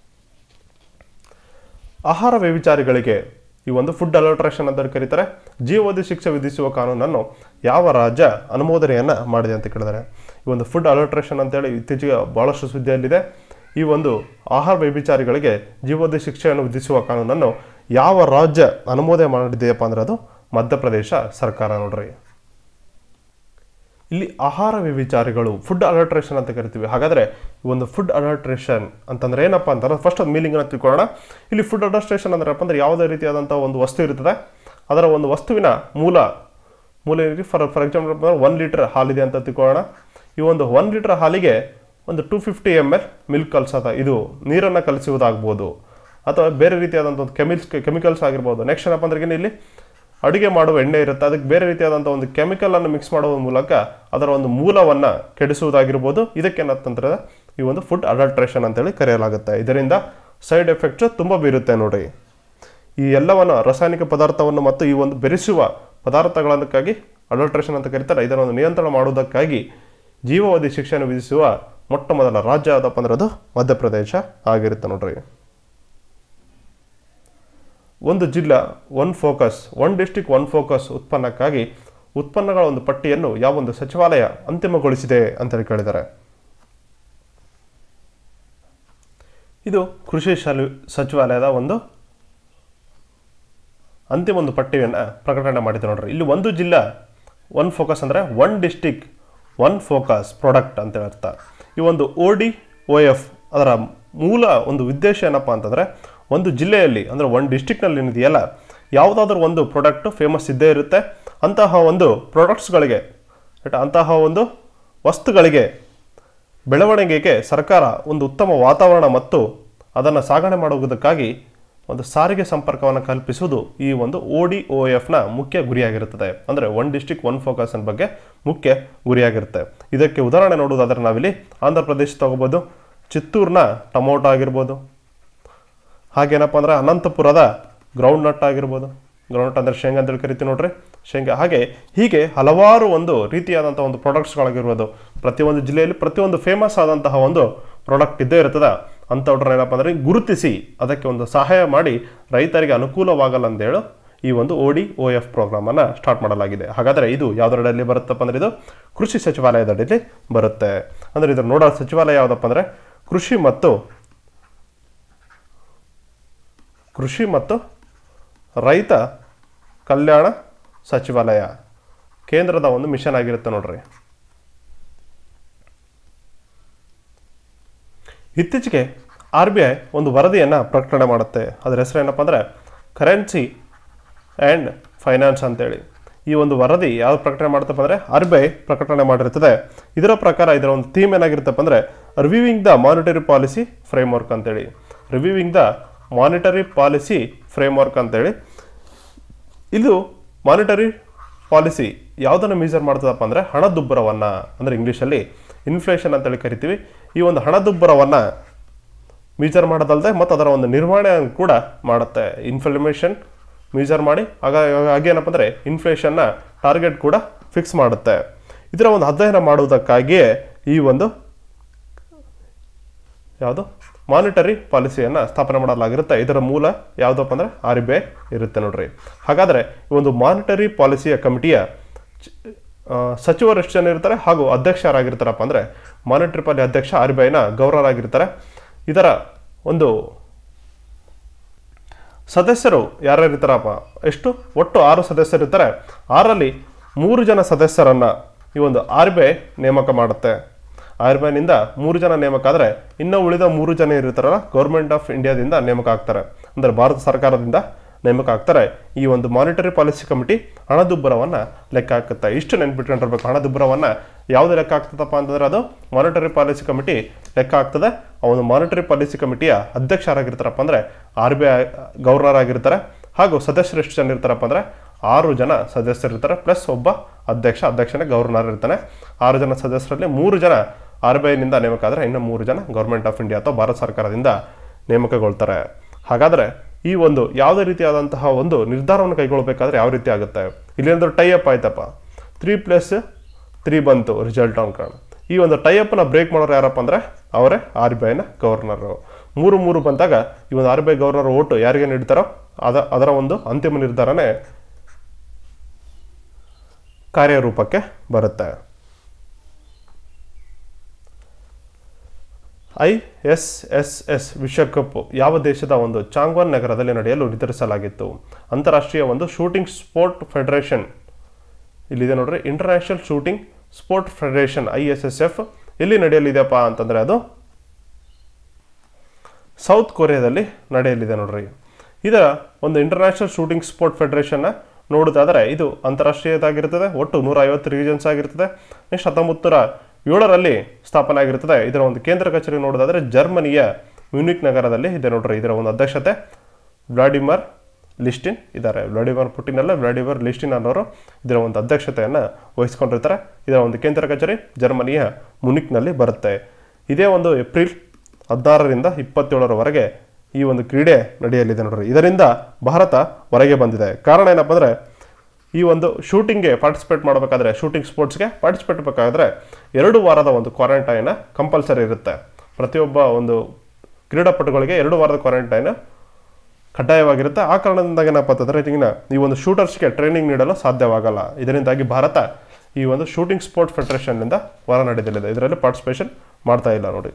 ಆಹಾರ ವ್ಯಭಿಚಾರಿಗಳಿಗೆ ಈ ಒಂದು ಫುಡ್ ಅಲರ್ಟ್ರೇಷನ್ ಅಂತ ಕರೀತಾರೆ ಜೀವೋಧಿ ಶಿಕ್ಷೆ ವಿಧಿಸುವ ಕಾನೂನನ್ನು ಯಾವ ರಾಜ್ಯ ಅನುಮೋದನೆಯನ್ನು ಮಾಡಿದೆ ಅಂತ ಕೇಳಿದ್ದಾರೆ ಈ ಒಂದು ಫುಡ್ ಅಲರ್ಟ್ರೇಷನ್ ಅಂತೇಳಿ ಇತ್ತೀಚೆಗೆ ಭಾಳಷ್ಟು ಸುದ್ದಿಯಲ್ಲಿದೆ ಈ ಒಂದು ಆಹಾರ ವ್ಯಭಿಚಾರಿಗಳಿಗೆ ಜೀವೋಧಿ ಶಿಕ್ಷೆಯನ್ನು ವಿಧಿಸುವ ಕಾನೂನನ್ನು ಯಾವ ರಾಜ್ಯ ಅನುಮೋದನೆ ಮಾಡಿದೆಯಪ್ಪ ಅಂದ್ರೆ ಅದು ಮಧ್ಯಪ್ರದೇಶ ಸರ್ಕಾರ ನೋಡ್ರಿ ಇಲ್ಲಿ ಆಹಾರ ವ್ಯಭಿಚಾರಿಗಳು ಫುಡ್ ಅಲರ್ಟ್ರೇಷನ್ ಅಂತ ಕರಿತೀವಿ ಹಾಗಾದರೆ ಈ ಒಂದು ಫುಡ್ ಅಲರ್ಟ್ರೇಷನ್ ಅಂತಂದ್ರೆ ಏನಪ್ಪ ಅಂತಂದ್ರೆ ಫಸ್ಟ್ ಒಂದು ಮೀನಿಂಗನ್ನು ತಿಳ್ಕೊಳ್ಳೋಣ ಇಲ್ಲಿ ಫುಡ್ ಅಲರ್ಟ್ರೇಷನ್ ಅಂದ್ರೆ ಏನಪ್ಪ ಅಂದ್ರೆ ಯಾವುದೇ ರೀತಿಯಾದಂಥ ಒಂದು ವಸ್ತು ಇರ್ತದೆ ಅದರ ಒಂದು ವಸ್ತುವಿನ ಮೂಲ ಮೂಲ ಏನಿದೆ for for example one litre ಹಾಲಿದೆ ಅಂತ ತಿಳ್ಕೊಳ್ಳೋಣ ಈ ಒಂದು ಒನ್ ಲೀಟರ್ ಹಾಲಿಗೆ ಒಂದು two fifty M L milk ಕಲ್ಸೋದ ಇದು ನೀರನ್ನು ಕಲಿಸುವುದಾಗ್ಬೋದು ಅಥವಾ ಬೇರೆ ರೀತಿಯಾದಂಥ ಒಂದು ಕೆಮಿಲ್ಸ್ ಕೆಮಿಕಲ್ಸ್ ಆಗಿರ್ಬೋದು ನೆಕ್ಸ್ಟ್ ಏನಪ್ಪ ಅಂದ್ರೆ ಇಲ್ಲಿ ಅಡುಗೆ ಮಾಡುವ ಎಣ್ಣೆ ಇರುತ್ತೆ ಅದಕ್ಕೆ ಬೇರೆ ರೀತಿಯಾದಂಥ ಒಂದು ಕೆಮಿಕಲ್ ಅನ್ನು ಮಿಕ್ಸ್ ಮಾಡುವ ಮೂಲಕ ಅದರ ಒಂದು ಮೂಲವನ್ನು ಕೆಡಿಸುವುದಾಗಿರ್ಬೋದು ಇದಕ್ಕೇನಂತಂದ್ರೆ ಈ ಒಂದು ಫುಡ್ ಅಡಲ್ಟ್ರೇಷನ್ ಅಂತೇಳಿ ಕರೆಯಲಾಗುತ್ತೆ ಇದರಿಂದ ಸೈಡ್ ಎಫೆಕ್ಟ್ಸ್ ತುಂಬ ಬೀರುತ್ತೆ ನೋಡಿ ಈ ಎಲ್ಲವನ್ನು ರಾಸಾಯನಿಕ ಪದಾರ್ಥವನ್ನು ಮತ್ತು ಈ ಒಂದು ಬೆರೆಸುವ ಪದಾರ್ಥಗಳನ್ನಕ್ಕಾಗಿ ಅಡಲ್ಟ್ರೇಷನ್ ಅಂತ ಕರೀತಾರೆ ಇದನ್ನು ಒಂದು ನಿಯಂತ್ರಣ ಮಾಡುವುದಕ್ಕಾಗಿ ಜೀವಾವಧಿ ಶಿಕ್ಷೆಯನ್ನು ವಿಧಿಸುವ ಮೊಟ್ಟ ಮೊದಲ ರಾಜ್ಯ ಯಾವುದಪ್ಪ ಅಂದ್ರೆ ಅದು ಮಧ್ಯಪ್ರದೇಶ ಆಗಿರುತ್ತೆ ನೋಡ್ರಿ ಒಂದು ಜಿಲ್ಲಾ one focus one district one focus ಉತ್ಪನ್ನಕ್ಕಾಗಿ ಉತ್ಪನ್ನಗಳ ಒಂದು ಪಟ್ಟಿಯನ್ನು ಯಾವೊಂದು ಸಚಿವಾಲಯ ಅಂತಿಮಗೊಳಿಸಿದೆ ಅಂತೇಳಿ ಕೇಳಿದ್ದಾರೆ ಇದು ಕೃಷಿ ಶಲು ಸಚಿವಾಲಯದ ಒಂದು ಅಂತಿಮ ಒಂದು ಪಟ್ಟಿಯನ್ನು ಪ್ರಕಟಣೆ ಮಾಡಿದೆ ನೋಡ್ರಿ ಇಲ್ಲಿ ಒಂದು ಜಿಲ್ಲಾ ಒನ್ ಫೋಕಸ್ ಅಂದರೆ one district one focus product ಅಂತ ಅರ್ಥ ಈ ಒಂದು ಒ ಡಿ ಒ ಎಫ್ ಅದರ ಮೂಲ ಒಂದು ಉದ್ದೇಶ ಏನಪ್ಪ ಅಂತಂದರೆ ಒಂದು ಜಿಲ್ಲೆಯಲ್ಲಿ ಅಂದರೆ ಒಂದು ಡಿಸ್ಟಿಕ್ನಲ್ಲಿ ಏನಿದೆಯಲ್ಲ ಯಾವುದಾದ್ರೂ ಒಂದು ಪ್ರಾಡಕ್ಟು ಫೇಮಸ್ ಇದ್ದೇ ಇರುತ್ತೆ ಅಂತಹ ಒಂದು ಪ್ರಾಡಕ್ಟ್ಸ್ಗಳಿಗೆ ಅಂತಹ ಒಂದು ವಸ್ತುಗಳಿಗೆ ಬೆಳವಣಿಗೆಗೆ ಸರ್ಕಾರ ಒಂದು ಉತ್ತಮ ವಾತಾವರಣ ಮತ್ತು ಅದನ್ನು ಸಾಗಣೆ ಮಾಡುವುದಕ್ಕಾಗಿ ಒಂದು ಸಾರಿಗೆ ಸಂಪರ್ಕವನ್ನು ಕಲ್ಪಿಸುವುದು ಈ ಒಂದು ಒ ಡಿ ಒ ಎಫ್ನ ಮುಖ್ಯ ಗುರಿಯಾಗಿರುತ್ತದೆ ಅಂದರೆ ಒನ್ ಡಿಸ್ಟಿಕ್ ಒನ್ ಫೋಕಸ್ ಅನ್ನ ಬಗ್ಗೆ ಮುಖ್ಯ ಗುರಿಯಾಗಿರುತ್ತೆ ಇದಕ್ಕೆ ಉದಾಹರಣೆ ನೋಡುವುದಾದ್ರೆ ನಾವಿಲ್ಲಿ ಆಂಧ್ರ ಪ್ರದೇಶ ತಗೋಬೋದು ಚಿತ್ತೂರಿನ ಟೊಮೊಟೊ ಆಗಿರ್ಬೋದು ಹಾಗೇನಪ್ಪ ಅಂದ್ರೆ ಅನಂತಪುರದ ಗ್ರೌಂಡ್ ನಟ್ ಆಗಿರ್ಬೋದು ಗ್ರೌಂಡ್ ನಟ್ ಅಂದರೆ ಶೇಂಗಾ ಅಂತೇಳಿ ಕರಿತೀವಿ ನೋಡ್ರಿ ಶೇಂಗಾ ಹಾಗೆ ಹೀಗೆ ಹಲವಾರು ಒಂದು ರೀತಿಯಾದಂಥ ಒಂದು ಪ್ರಾಡಕ್ಟ್ಸ್ಗಳಾಗಿರ್ಬೋದು ಪ್ರತಿಯೊಂದು ಜಿಲ್ಲೆಯಲ್ಲಿ ಪ್ರತಿಯೊಂದು ಫೇಮಸ್ ಆದಂತಹ ಒಂದು ಪ್ರಾಡಕ್ಟ್ ಇದ್ದೇ ಇರ್ತದ ಅಂಥವ್ರನ್ನ ಏನಪ್ಪ ಅಂದರೆ ಗುರುತಿಸಿ ಅದಕ್ಕೆ ಒಂದು ಸಹಾಯ ಮಾಡಿ ರೈತರಿಗೆ ಅನುಕೂಲವಾಗಲ್ಲ ಅಂತೇಳು ಈ ಒಂದು ಒ ಡಿ ಒ ಎಫ್ ಪ್ರೋಗ್ರಾಮನ್ನು ಸ್ಟಾರ್ಟ್ ಮಾಡಲಾಗಿದೆ ಹಾಗಾದರೆ ಇದು ಯಾವುದರಡಿಯಲ್ಲಿ ಬರುತ್ತಪ್ಪ ಅಂದರೆ ಇದು ಕೃಷಿ ಸಚಿವಾಲಯದಡಿಯಲ್ಲಿ ಬರುತ್ತೆ ಅಂದರೆ ಇದರ ನೋಡೋ ಸಚಿವಾಲಯ ಯಾವುದಪ್ಪ ಅಂದರೆ ಕೃಷಿ ಮತ್ತು ಕೃಷಿ ಮತ್ತು ರೈತ ಕಲ್ಯಾಣ ಸಚಿವಾಲಯ ಕೇಂದ್ರದ ಒಂದು ಮಿಷನ್ ಆಗಿರುತ್ತೆ ನೋಡ್ರಿ ಇತ್ತೀಚೆಗೆ ಆರ್ ಬಿ ಐ ಒಂದು ವರದಿಯನ್ನು ಪ್ರಕಟಣೆ ಮಾಡುತ್ತೆ ಅದರ ಹೆಸರು ಏನಪ್ಪ ಅಂದರೆ ಕರೆನ್ಸಿ ಆ್ಯಂಡ್ ಫೈನಾನ್ಸ್ ಅಂತೇಳಿ ಈ ಒಂದು ವರದಿ ಯಾವ್ದು ಪ್ರಕಟಣೆ ಮಾಡುತ್ತಪ್ಪ ಅಂದರೆ ಆರ್ ಬಿ ಐ ಪ್ರಕಟಣೆ ಮಾಡಿರ್ತದೆ ಇದರ ಪ್ರಕಾರ ಇದರ ಒಂದು ಥೀಮ್ ಏನಾಗಿರುತ್ತಪ್ಪ ಅಂದರೆ reviewing the monetary policy framework ಅಂತೇಳಿ reviewing the monetary policy framework ಅಂತೇಳಿ ಇದು ಮಾನಿಟರಿ ಪಾಲಿಸಿ ಯಾವುದನ್ನು ಮೀಸರ್ ಮಾಡ್ತದಪ್ಪ ಅಂದರೆ ಹಣದುಬ್ಬರವನ್ನು ಅಂದರೆ ಇಂಗ್ಲೀಷಲ್ಲಿ ಇನ್ಫ್ಲೇಷನ್ ಅಂತೇಳಿ ಕರಿತೀವಿ ಈ ಒಂದು ಹಣದುಬ್ಬರವನ್ನು ಮೀಜರ್ ಮಾಡೋದಲ್ಲದೆ ಮತ್ತು ಅದರ ಒಂದು ನಿರ್ವಹಣೆ ಕೂಡ ಮಾಡುತ್ತೆ ಇನ್ಫ್ಲಮೇಷನ್ ಮೀಜರ್ ಮಾಡಿ ಆಗ ಹಾಗೇನಪ್ಪ ಅಂದರೆ ಇನ್ಫ್ಲೇಷನ್ನ ಟಾರ್ಗೆಟ್ ಕೂಡ ಫಿಕ್ಸ್ ಮಾಡುತ್ತೆ ಇದರ ಒಂದು ಅಧ್ಯಯನ ಮಾಡುವುದಕ್ಕಾಗಿಯೇ ಈ ಒಂದು ಯಾವುದು ಮಾನಿಟರಿ ಪಾಲಿಸಿಯನ್ನು ಸ್ಥಾಪನೆ ಮಾಡಲಾಗಿರುತ್ತೆ ಇದರ ಮೂಲ ಯಾವುದಪ್ಪ ಅಂದರೆ ಆರ್ ಬಿ ಐ ಇರುತ್ತೆ ನೋಡ್ರಿ ಹಾಗಾದರೆ ಈ ಒಂದು ಮಾನಿಟರಿ ಪಾಲಿಸಿಯ ಕಮಿಟಿಯ ಚ- ಆ, ಸಚಿವರು ಎಷ್ಟು ಜನ ಇರ್ತಾರೆ ಹಾಗೂ ಅಧ್ಯಕ್ಷ ಯಾರಾಗಿರ್ತಾರಪ್ಪ ಅಂದರೆ ಮಾನಿಟರಿ ಪಾಲಿ ಅಧ್ಯಕ್ಷ ಆರ್ ಬಿ ಐನ ಗವರ್ನರ್ ಆಗಿರ್ತಾರೆ ಇದರ ಒಂದು ಸದಸ್ಯರು ಯಾರ್ಯಾರು ಇರ್ತಾರಪ್ಪ ಎಷ್ಟು ಒಟ್ಟು ಆರು ಸದಸ್ಯರು ಇರ್ತಾರೆ ಆರಲ್ಲಿ ಮೂರು ಜನ ಸದಸ್ಯರನ್ನ ಈ ಒಂದು ಆರ್ ಬಿ ಐ ನೇಮಕ ಮಾಡುತ್ತೆ ಆರ್ ಬಿ ಐನಿಂದ ಮೂರು ಜನ ನೇಮಕ ಆದರೆ ಇನ್ನು ಉಳಿದ ಮೂರು ಜನ ಇರ್ತಾರಲ್ಲ ಗೌರ್ಮೆಂಟ್ ಆಫ್ ಇಂಡಿಯಾದಿಂದ ನೇಮಕ ಆಗ್ತಾರೆ ಅಂದರೆ ಭಾರತ ಸರ್ಕಾರದಿಂದ ನೇಮಕ ಆಗ್ತಾರೆ ಈ ಒಂದು ಮಾನಿಟರಿ ಪಾಲಿಸಿ ಕಮಿಟಿ ಹಣದುಬ್ಬರವನ್ನು ಲೆಕ್ಕ ಹಾಕುತ್ತೆ ಇಷ್ಟು ನೆನ್ಪಿಟ್ಕೊಂಡಿರ್ಬೇಕು ಹಣದುಬ್ಬರವನ್ನು ಯಾವುದು ಲೆಕ್ಕ ಆಗ್ತದಪ್ಪ ಅಂತಂದ್ರೆ ಅದು ಮಾನಿಟರಿ ಪಾಲಿಸಿ ಕಮಿಟಿ ಲೆಕ್ಕ ಆಗ್ತದೆ ಆ ಒಂದು ಮಾನಿಟರಿ ಪಾಲಿಸಿ ಕಮಿಟಿಯ ಅಧ್ಯಕ್ಷರಾಗಿರ್ತಾರಪ್ಪ ಅಂದರೆ ಆರ್ ಬಿ ಐ ಗವರ್ನರ್ ಆಗಿರ್ತಾರೆ ಹಾಗೂ ಸದಸ್ಯರು ಎಷ್ಟು ಜನ ಇರ್ತಾರಪ್ಪ ಅಂದರೆ ಆರು ಜನ ಸದಸ್ಯರಿರ್ತಾರೆ ಪ್ಲಸ್ ಒಬ್ಬ ಅಧ್ಯಕ್ಷ ಅಧ್ಯಕ್ಷನೇ ಗವರ್ನರ್ ಇರ್ತಾನೆ ಆರು ಜನ ಸದಸ್ಯರಲ್ಲಿ ಮೂರು ಜನ ಆರ್ ಬಿ ಐನಿಂದ ನೇಮಕ ಆದರೆ ಇನ್ನು ಮೂರು ಜನ ಗೌರ್ಮೆಂಟ್ ಆಫ್ ಇಂಡಿಯಾ ಅಥವಾ ಭಾರತ ಸರ್ಕಾರದಿಂದ ನೇಮಕಗೊಳ್ತಾರೆ ಹಾಗಾದರೆ ಈ ಒಂದು ಯಾವುದೇ ರೀತಿಯಾದಂತಹ ಒಂದು ನಿರ್ಧಾರವನ್ನು ಕೈಗೊಳ್ಳಬೇಕಾದ್ರೆ ಯಾವ ರೀತಿ ಆಗುತ್ತೆ ಇಲ್ಲೇನಾದ್ರೂ ಟೈ ಅಪ್ ಆಯ್ತಪ್ಪ ತ್ರೀ ಪ್ಲಸ್ ತ್ರೀ ಬಂತು ರಿಸಲ್ಟ್ ಅಂಕಣ ಈ ಒಂದು ಟೈ ಅಪ್ನ ಬ್ರೇಕ್ ಮಾಡೋರು ಯಾರಪ್ಪ ಅಂದರೆ ಅವರೇ ಆರ್ ಬಿ ಐನ ಗವರ್ನರು ಮೂರು ಮೂರು ಬಂದಾಗ ಈ ಒಂದು R B I governor vote ಯಾರಿಗೆ ನೀಡ್ತಾರೋ ಅದ ಅದರ ಒಂದು ಅಂತಿಮ ನಿರ್ಧಾರನೇ ಕಾರ್ಯರೂಪಕ್ಕೆ ಬರುತ್ತೆ ಐ ಎಸ್ ಎಸ್ ಎಸ್ ವಿಶ್ವಕಪ್ ಯಾವ ದೇಶದ ಒಂದು ಚಾಂಗ್ವಾನ್ ನಗರದಲ್ಲಿ ನಡೆಯಲು ನಿರ್ಧರಿಸಲಾಗಿತ್ತು ಅಂತಾರಾಷ್ಟ್ರೀಯ ಒಂದು ಶೂಟಿಂಗ್ ಸ್ಪೋರ್ಟ್ ಫೆಡರೇಷನ್ ಇಲ್ಲಿದೆ ನೋಡ್ರಿ international shooting sport federation I S S F ಎಲ್ಲಿ ನಡೆಯಲಿದೆಯಪ್ಪ ಅಂತಂದರೆ ಅದು ಸೌತ್ ಕೊರಿಯಾದಲ್ಲಿ ನಡೆಯಲಿದೆ ನೋಡ್ರಿ ಇದರ ಒಂದು ಇಂಟರ್ನ್ಯಾಷನಲ್ ಶೂಟಿಂಗ್ ಸ್ಪೋರ್ಟ್ ಫೆಡರೇಷನ್ನ ನೋಡೋದಾದರೆ ಇದು ಅಂತಾರಾಷ್ಟ್ರೀಯದಾಗಿರ್ತದೆ ಒಟ್ಟು ನೂರ ಐವತ್ತು ರೀಜನ್ಸ್ ಆಗಿರ್ತದೆ ನೆಕ್ಸ್ಟ್ ಹತ್ತೊಂಬತ್ತು ನೂರ ಏಳರಲ್ಲಿ ಸ್ಥಾಪನೆ ಆಗಿರ್ತದೆ ಇದರ ಒಂದು ಕೇಂದ್ರ ಕಚೇರಿ ನೋಡೋದಾದರೆ ಜರ್ಮನಿಯ ಮ್ಯೂನಿಕ್ ನಗರದಲ್ಲಿ ಇದೆ ನೋಡ್ರಿ ಇದರ ಒಂದು ಅಧ್ಯಕ್ಷತೆ ವ್ಲಾಡಿಮರ್ ಲಿಸ್ಟಿನ್ ಇದ್ದಾರೆ ವ್ಲಾಡಿಮರ್ ಪುಟಿನ್ ಅಲ್ಲ ವ್ಲಾಡಿಮರ್ ಲಿಸ್ಟಿನ್ ಅನ್ನೋರು ಇದರ ಒಂದು ಅಧ್ಯಕ್ಷತೆಯನ್ನು ವಹಿಸ್ಕೊಂಡಿರ್ತಾರೆ ಇದರ ಒಂದು ಕೇಂದ್ರ ಕಚೇರಿ ಜರ್ಮನಿಯ ಮುನಿಕ್ನಲ್ಲಿ ಬರುತ್ತೆ ಇದೇ ಒಂದು ಏಪ್ರಿಲ್ ಹದಿನಾರರಿಂದ ಇಪ್ಪತ್ತೇಳರವರೆಗೆ ಈ ಒಂದು ಕ್ರೀಡೆ ನಡೆಯಲಿದೆ ನೋಡ್ರಿ ಇದರಿಂದ ಭಾರತ ಹೊರಗೆ ಬಂದಿದೆ ಕಾರಣ ಏನಪ್ಪ ಅಂದರೆ ಈ ಒಂದು ಶೂಟಿಂಗ್ಗೆ ಪಾರ್ಟಿಸಿಪೇಟ್ ಮಾಡಬೇಕಾದ್ರೆ ಶೂಟಿಂಗ್ ಸ್ಪೋರ್ಟ್ಸ್ಗೆ ಪಾರ್ಟಿಸಿಪೇಟ್ ಬೇಕಾದ್ರೆ ಎರಡು ವಾರದ ಒಂದು ಕ್ವಾರಂಟೈನ್ ಕಂಪಲ್ಸರಿ ಇರುತ್ತೆ ಪ್ರತಿಯೊಬ್ಬ ಒಂದು ಕ್ರೀಡಾಪಟುಗಳಿಗೆ ಎರಡು ವಾರದ ಕ್ವಾರಂಟೈನ್ ಕಡ್ಡಾಯವಾಗಿರುತ್ತೆ ಆ ಕಾರಣದಿಂದ ಏನಪ್ಪ ಅಂತಂದರೆ ಈಗಿನ ಈ ಒಂದು ಶೂಟರ್ಸ್ಗೆ ಟ್ರೈನಿಂಗ್ ನೀಡಲು ಸಾಧ್ಯವಾಗಲ್ಲ ಇದರಿಂದಾಗಿ ಭಾರತ ಈ ಒಂದು ಶೂಟಿಂಗ್ ಸ್ಪೋರ್ಟ್ ಫೆಡರೇಷನ್ನಿಂದ ಹೊರ ನಡೆಯಲಿದೆ ಇದರಲ್ಲಿ ಪಾರ್ಟಿಸಿಪೇಷನ್ ಮಾಡ್ತಾ ಇಲ್ಲ ನೋಡಿ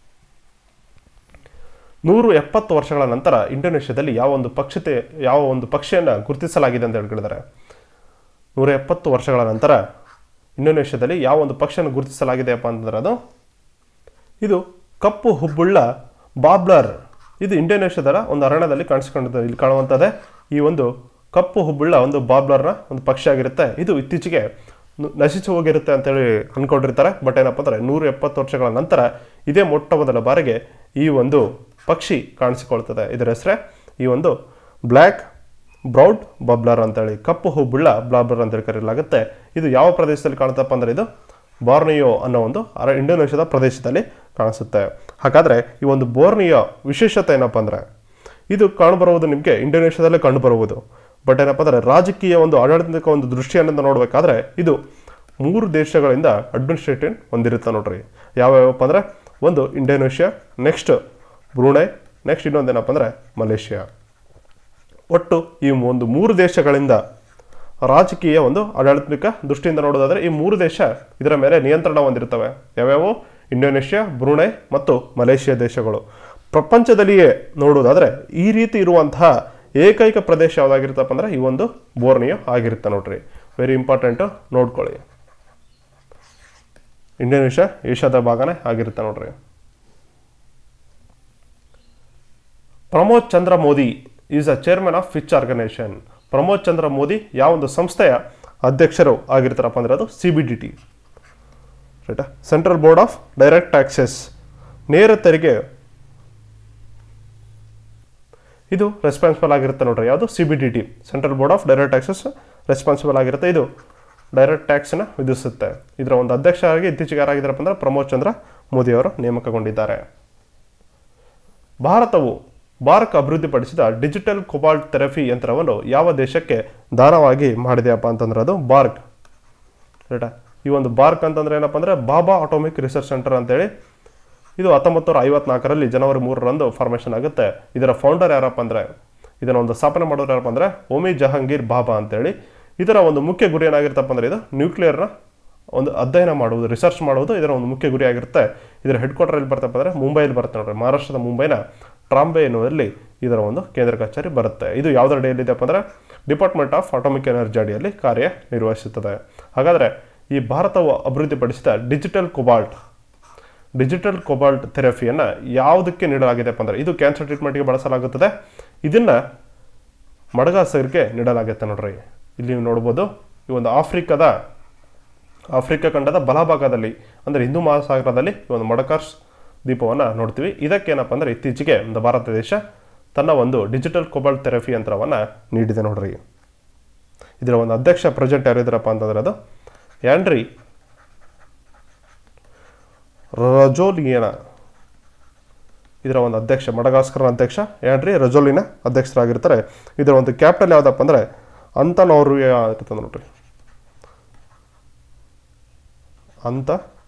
ನೂರು ಎಪ್ಪತ್ತು ವರ್ಷಗಳ ನಂತರ ಇಂಡೋನೇಷ್ಯಾದಲ್ಲಿ ಯಾವ ಒಂದು ಪಕ್ಷತೆ ಯಾವ ಒಂದು ಪಕ್ಷಿಯನ್ನು ಗುರುತಿಸಲಾಗಿದೆ ಅಂತ ಹೇಳ್ಕೊಂಡಿದ್ದಾರೆ ನೂರ ಎಪ್ಪತ್ತು ವರ್ಷಗಳ ನಂತರ ಇಂಡೋನೇಷ್ಯಾದಲ್ಲಿ ಯಾವ ಒಂದು ಪಕ್ಷಿಯನ್ನು ಗುರುತಿಸಲಾಗಿದೆಯಪ್ಪ ಅಂತಂದ್ರೆ ಅದು ಇದು ಕಪ್ಪು ಹುಬ್ಬುಳ್ಳ ಬಾಬ್ಲರ್ ಇದು ಇಂಡೋನೇಷ್ಯಾದ ಒಂದು ಅರಣ್ಯದಲ್ಲಿ ಕಾಣಿಸ್ಕೊಂಡಿದೆ ಇಲ್ಲಿ ಕಾಣುವಂಥದ್ದೇ ಈ ಒಂದು ಕಪ್ಪು ಹುಬ್ಬುಳ್ಳ ಒಂದು ಬಾಬ್ಲರ್ನ ಒಂದು ಪಕ್ಷಿ ಆಗಿರುತ್ತೆ ಇದು ಇತ್ತೀಚೆಗೆ ನು- ನಶಿಸಿ ಹೋಗಿರುತ್ತೆ ಅಂತೇಳಿ ಅಂದ್ಕೊಂಡಿರ್ತಾರೆ ಬಟ್ ಏನಪ್ಪ ಅಂದರೆ ನೂರ ಎಪ್ಪತ್ತು ವರ್ಷಗಳ ನಂತರ ಇದೇ ಮೊಟ್ಟ ಮೊದಲ ಬಾರಿಗೆ ಈ ಒಂದು ಪಕ್ಷಿ ಕಾಣಿಸಿಕೊಳ್ತದೆ ಇದರ ಹೆಸರೇ ಈ ಒಂದು ಬ್ಲ್ಯಾಕ್ ಬ್ರೌಡ್ ಬಬ್ಲರ್ ಅಂತೇಳಿ ಕಪ್ಪು ಹುಬ್ಬುಳ್ಳ ಬ್ಲಾಬ್ಲರ್ ಅಂತೇಳಿ ಕರೆಯಲಾಗುತ್ತೆ ಇದು ಯಾವ ಪ್ರದೇಶದಲ್ಲಿ ಕಾಣುತ್ತಪ್ಪ ಅಂದರೆ ಇದು ಬಾರ್ನಿಯೋ ಅನ್ನೋ ಒಂದು ಅರ ಇಂಡೋನೇಷ್ಯಾದ ಪ್ರದೇಶದಲ್ಲಿ ಕಾಣಿಸುತ್ತೆ ಹಾಗಾದರೆ ಈ ಒಂದು ಬೋರ್ನಿಯೋ ವಿಶೇಷತೆ ಏನಪ್ಪ ಅಂದರೆ ಇದು ಕಾಣಬರುವುದು ನಿಮಗೆ ಇಂಡೋನೇಷ್ಯಾದಲ್ಲೇ ಕಂಡುಬರುವುದು ಬಟ್ ಏನಪ್ಪ ಅಂದರೆ ರಾಜಕೀಯ ಒಂದು ಆಡಳಿತಿಕ ಒಂದು ದೃಷ್ಟಿಯಿಂದ ನೋಡಬೇಕಾದ್ರೆ ಇದು ಮೂರು ದೇಶಗಳಿಂದ ಅಡ್ಮಿನಿಸ್ಟ್ರೇಟಿವ್ ಹೊಂದಿರುತ್ತೆ ನೋಡ್ರಿ ಯಾವ್ಯಾವಪ್ಪ ಅಂದರೆ ಒಂದು ಇಂಡೋನೇಷ್ಯಾ ನೆಕ್ಸ್ಟ್ ಬ್ರೂನೈ ನೆಕ್ಸ್ಟ್ ಇನ್ನೊಂದೇನಪ್ಪ ಅಂದರೆ ಮಲೇಷ್ಯಾ ಒಟ್ಟು ಈ ಒಂದು ಮೂರು ದೇಶಗಳಿಂದ ರಾಜಕೀಯ ಒಂದು ಆಡಳಿತಿಕ ದೃಷ್ಟಿಯಿಂದ ನೋಡೋದಾದ್ರೆ ಈ ಮೂರು ದೇಶ ಇದರ ಮೇಲೆ ನಿಯಂತ್ರಣ ಹೊಂದಿರ್ತವೆ ಯಾವ್ಯಾವು ಇಂಡೋನೇಷ್ಯಾ ಬ್ರೂನೈ ಮತ್ತು ಮಲೇಷ್ಯಾ ದೇಶಗಳು ಪ್ರಪಂಚದಲ್ಲಿಯೇ ನೋಡೋದಾದ್ರೆ ಈ ರೀತಿ ಇರುವಂತಹ ಏಕೈಕ ಪ್ರದೇಶ ಯಾವುದಾಗಿರುತ್ತಪ್ಪ ಅಂದ್ರೆ ಈ ಒಂದು ಬೋರ್ನಿಯೋ ಆಗಿರುತ್ತೆ ನೋಡ್ರಿ ವೆರಿ ಇಂಪಾರ್ಟೆಂಟು ನೋಡ್ಕೊಳ್ಳಿ ಇಂಡೋನೇಷ್ಯಾ ಏಷ್ಯಾದ ಭಾಗನೇ ಆಗಿರುತ್ತೆ ನೋಡ್ರಿ Pramod Chandra Mody is a chairman of Fitch organisation Pramod Chandra Mody ಯಾವ ಒಂದು ಸಂಸ್ಥೆಯ ಅಧ್ಯಕ್ಷರು ಆಗಿರ್ತಾರಪ್ಪ ಅಂದ್ರೆ ಅದು ಸಿ ಬಿ ಡಿ ಟಿ ರೈಟಾ central board of direct taxes ನೇರ ತೆರಿಗೆ ಇದು ರೆಸ್ಪಾನ್ಸಿಬಲ್ ಆಗಿರುತ್ತೆ ನೋಡ್ರಿ ಯಾವುದು C B D T central board of direct taxes responsible ಆಗಿರುತ್ತೆ ಇದು ಡೈರೆಕ್ಟ್ ಟ್ಯಾಕ್ಸ್ನ ವಿಧಿಸುತ್ತೆ ಇದರ ಒಂದು ಅಧ್ಯಕ್ಷರಾಗಿ ಇತ್ತೀಚೆಗೆ ಯಾರಾಗಿದ್ದಾರಪ್ಪ ಅಂದ್ರೆ ಪ್ರಮೋದ್ ಚಂದ್ರ ಮೋದಿ ಅವರು ನೇಮಕಗೊಂಡಿದ್ದಾರೆ ಭಾರತವು ಬಾರ್ಕ್ ಅಭಿವೃದ್ಧಿಪಡಿಸಿದ ಡಿಜಿಟಲ್ ಕೊಬಾಲ್ಟ್ ಥೆರಪಿ ಯಂತ್ರವನ್ನು ಯಾವ ದೇಶಕ್ಕೆ ದಾನವಾಗಿ ಮಾಡಿದೆಯಪ್ಪ ಅಂತಂದ್ರೆ ಅದು ಬಾರ್ಕ್ ರೈಟಾ ಈ ಒಂದು ಬಾರ್ಕ್ ಅಂತಂದ್ರೆ ಏನಪ್ಪ ಅಂದ್ರೆ ಬಾಬಾ ಆಟೋಮಿಕ್ ರಿಸರ್ಚ್ ಸೆಂಟರ್ ಅಂತೇಳಿ ಇದು ಹತ್ತೊಂಬತ್ತು ನೂರ ಐವತ್ನಾಲ್ಕರಲ್ಲಿ ಜನವರಿ ಮೂರರಂದು ಫಾರ್ಮೇಷನ್ ಆಗುತ್ತೆ ಇದರ ಫೌಂಡರ್ ಯಾರಪ್ಪ ಅಂದ್ರೆ ಇದನ್ನ ಒಂದು ಸ್ಥಾಪನೆ ಮಾಡೋರು ಯಾರಪ್ಪ ಅಂದ್ರೆ ಓಮಿ ಜಹಾಂಗೀರ್ ಬಾಬಾ ಅಂತೇಳಿ ಇದರ ಒಂದು ಮುಖ್ಯ ಗುರಿ ಏನಾಗಿರ್ತಪ್ಪ ಅಂದ್ರೆ ಇದು ನ್ಯೂಕ್ಲಿಯರ್ನ ಒಂದು ಅಧ್ಯಯನ ಮಾಡುವುದು ರಿಸರ್ಚ್ ಮಾಡುವುದು ಇದರ ಒಂದು ಮುಖ್ಯ ಗುರಿ ಆಗಿರುತ್ತೆ ಇದರ ಹೆಡ್ ಕ್ವಾರ್ಟರ್ ಎಲ್ಲಿ ಬರ್ತಪ್ಪ ಅಂದರೆ ಮುಂಬೈಲಿ ಬರುತ್ತೆ ನೋಡ್ರಿ ಮಹಾರಾಷ್ಟ್ರದ ಮುಂಬೈನ ಟ್ರಾಂಬೆ ಎನ್ನುವಲ್ಲಿ ಇದರ ಒಂದು ಕೇಂದ್ರ ಕಚೇರಿ ಬರುತ್ತೆ ಇದು ಯಾವುದರ ಅಡಿಯಲ್ಲಿದೆಪ್ಪ ಅಂದರೆ ಡಿಪಾರ್ಟ್ಮೆಂಟ್ ಆಫ್ ಅಟಾಮಿಕ್ ಎನರ್ಜಿ ಅಡಿಯಲ್ಲಿ ಕಾರ್ಯನಿರ್ವಹಿಸುತ್ತದೆ ಹಾಗಾದರೆ ಈ ಭಾರತವು ಅಭಿವೃದ್ಧಿಪಡಿಸಿದ ಡಿಜಿಟಲ್ ಕೊಬಾಲ್ಟ್ ಡಿಜಿಟಲ್ ಕೊಬಾಲ್ಟ್ ಥೆರಪಿಯನ್ನು ಯಾವುದಕ್ಕೆ ನೀಡಲಾಗಿದೆಪ್ಪ ಅಂದರೆ ಇದು ಕ್ಯಾನ್ಸರ್ ಟ್ರೀಟ್ಮೆಂಟ್ಗೆ ಬಳಸಲಾಗುತ್ತದೆ ಇದನ್ನು ಮಡಗಾಸರ್ಗೆ ನೀಡಲಾಗುತ್ತೆ ನೋಡ್ರಿ ಇಲ್ಲಿ ನೀವು ನೋಡ್ಬೋದು ಈ ಒಂದು ಆಫ್ರಿಕಾದ ಆಫ್ರಿಕಾ ಖಂಡದ ಬಲಭಾಗದಲ್ಲಿ ಅಂದರೆ ಹಿಂದೂ ಮಹಾಸಾಗರದಲ್ಲಿ ಈ ಒಂದು ಮಡಕಾರ್ಸ್ ದೀಪವನ್ನು ನೋಡ್ತೀವಿ ಇದಕ್ಕೇನಪ್ಪ ಅಂದರೆ ಇತ್ತೀಚೆಗೆ ಒಂದು ಭಾರತ ದೇಶ ತನ್ನ ಒಂದು ಡಿಜಿಟಲ್ ಕೊಬಾಲ್ಟ್ ಥೆರಪಿ ಯಂತ್ರವನ್ನು ನೀಡಿದೆ ನೋಡ್ರಿ ಇದರ ಒಂದು ಅಧ್ಯಕ್ಷ ಪ್ರೆಸಿಡೆಂಟ್ ಯಾರಿದ್ರಪ್ಪ ಅಂತಂದ್ರೆ ಅದು ಆ್ಯಂಡ್ರಿ ರಜೋಲಿಯನ ಇದರ ಒಂದು ಅಧ್ಯಕ್ಷ ಮಡಗಾಸ್ಕರ್ನ ಅಧ್ಯಕ್ಷ ಆ್ಯಂಡ್ರಿ ರಜೋಲಿನ ಅಧ್ಯಕ್ಷರಾಗಿರ್ತಾರೆ ಇದರ ಒಂದು ಕ್ಯಾಪಿಟಲ್ ಯಾವುದಪ್ಪ ಅಂದರೆ ಅಂತನವರು ಇರ್ತದೆ ನೋಡ್ರಿ ಅಂತ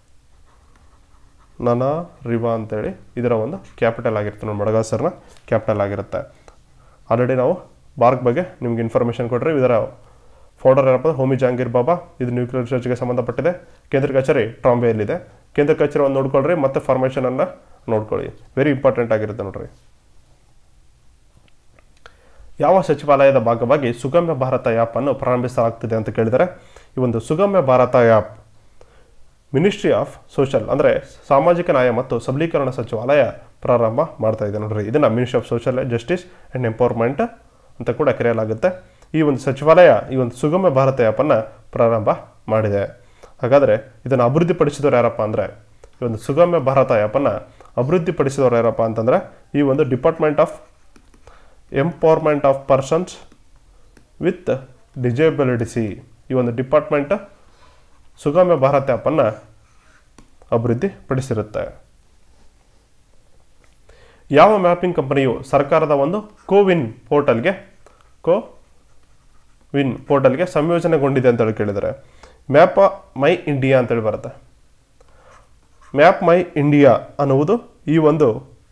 ನನ ರಿವಾ ಅಂತೇಳಿ ಇದರ ಒಂದು ಕ್ಯಾಪಿಟಲ್ ಆಗಿರುತ್ತೆ ನೋಡಿ ಮಡಗಾಸರ್ನ ಕ್ಯಾಪಿಟಲ್ ಆಗಿರುತ್ತೆ ಆಲ್ರೆಡಿ ನಾವು ಬಾರ್ಕ್ ಬಗ್ಗೆ ನಿಮ್ಗೆ ಇನ್ಫಾರ್ಮೇಷನ್ ಕೊಟ್ಟರೆ ಇದರ ಫೌಂಡರ್ ಏನಪ್ಪ ಅಂದ್ರೆ ಹೋಮಿ ಜಹಾಂಗೀರ್ ಬಾಬಾ ಇದು ನ್ಯೂಕ್ಲಿಯರ್ ರಿಸರ್ಚ್ಗೆ ಸಂಬಂಧಪಟ್ಟಿದೆ ಕೇಂದ್ರ ಕಚೇರಿ ಟ್ರಾಂಬೆಯಲ್ಲಿದೆ ಕೇಂದ್ರ ಕಚೇರಿ ಒಂದು ನೋಡ್ಕೊಳ್ರಿ ಮತ್ತೆ ಫಾರ್ಮೇಷನನ್ನು ನೋಡ್ಕೊಳ್ಳಿ ವೆರಿ ಇಂಪಾರ್ಟೆಂಟ್ ಆಗಿರುತ್ತೆ ನೋಡ್ರಿ ಯಾವ ಸಚಿವಾಲಯದ ಭಾಗವಾಗಿ ಸುಗಮ್ಯ ಭಾರತ ಆ್ಯಪನ್ನು ಪ್ರಾರಂಭಿಸಲಾಗ್ತಿದೆ ಅಂತ ಕೇಳಿದರೆ ಈ ಒಂದು Sugamya Bharat app ministry of social ಅಂದರೆ ಸಾಮಾಜಿಕ ನ್ಯಾಯ ಮತ್ತು ಸಬಲೀಕರಣ ಸಚಿವಾಲಯ ಪ್ರಾರಂಭ ಮಾಡ್ತಾ ಇದೆ ನೋಡ್ರಿ ಇದನ್ನು ministry of social justice and empowerment ಅಂತ ಕೂಡ ಕರೆಯಲಾಗುತ್ತೆ ಈ ಒಂದು ಸಚಿವಾಲಯ ಈ ಒಂದು ಸುಗಮ ಭಾರತ ಆ್ಯಪನ್ನು ಪ್ರಾರಂಭ ಮಾಡಿದೆ ಹಾಗಾದರೆ ಇದನ್ನು ಅಭಿವೃದ್ಧಿಪಡಿಸಿದವರು ಯಾರಪ್ಪ ಅಂದರೆ ಈ ಒಂದು ಸುಗಮ್ಯ ಭಾರತ ಆ್ಯಪನ್ನು ಅಭಿವೃದ್ಧಿಪಡಿಸಿದವರು ಯಾರಪ್ಪ ಅಂತಂದರೆ ಈ ಒಂದು department of empowerment of persons with disabilities ಈ ಒಂದು ಡಿಪಾರ್ಟ್ಮೆಂಟ್ ಸುಗಮ್ಯ ಭಾರತ ಆ್ಯಪನ್ನು ಅಭಿವೃದ್ಧಿಪಡಿಸಿರುತ್ತೆ ಯಾವ ಮ್ಯಾಪಿಂಗ್ ಕಂಪನಿಯು ಸರ್ಕಾರದ ಒಂದು ಕೋವಿನ್ ಪೋರ್ಟಲ್ಗೆ ಕೋ ವಿನ್ ಪೋರ್ಟಲ್ಗೆ ಸಂಯೋಜನೆಗೊಂಡಿದೆ ಅಂತೇಳಿ ಕೇಳಿದರೆ ಮ್ಯಾಪ್ ಮೈ ಇಂಡಿಯಾ ಅಂತೇಳಿ ಬರುತ್ತೆ ಮ್ಯಾಪ್ ಮೈ ಇಂಡಿಯಾ ಅನ್ನುವುದು ಈ ಒಂದು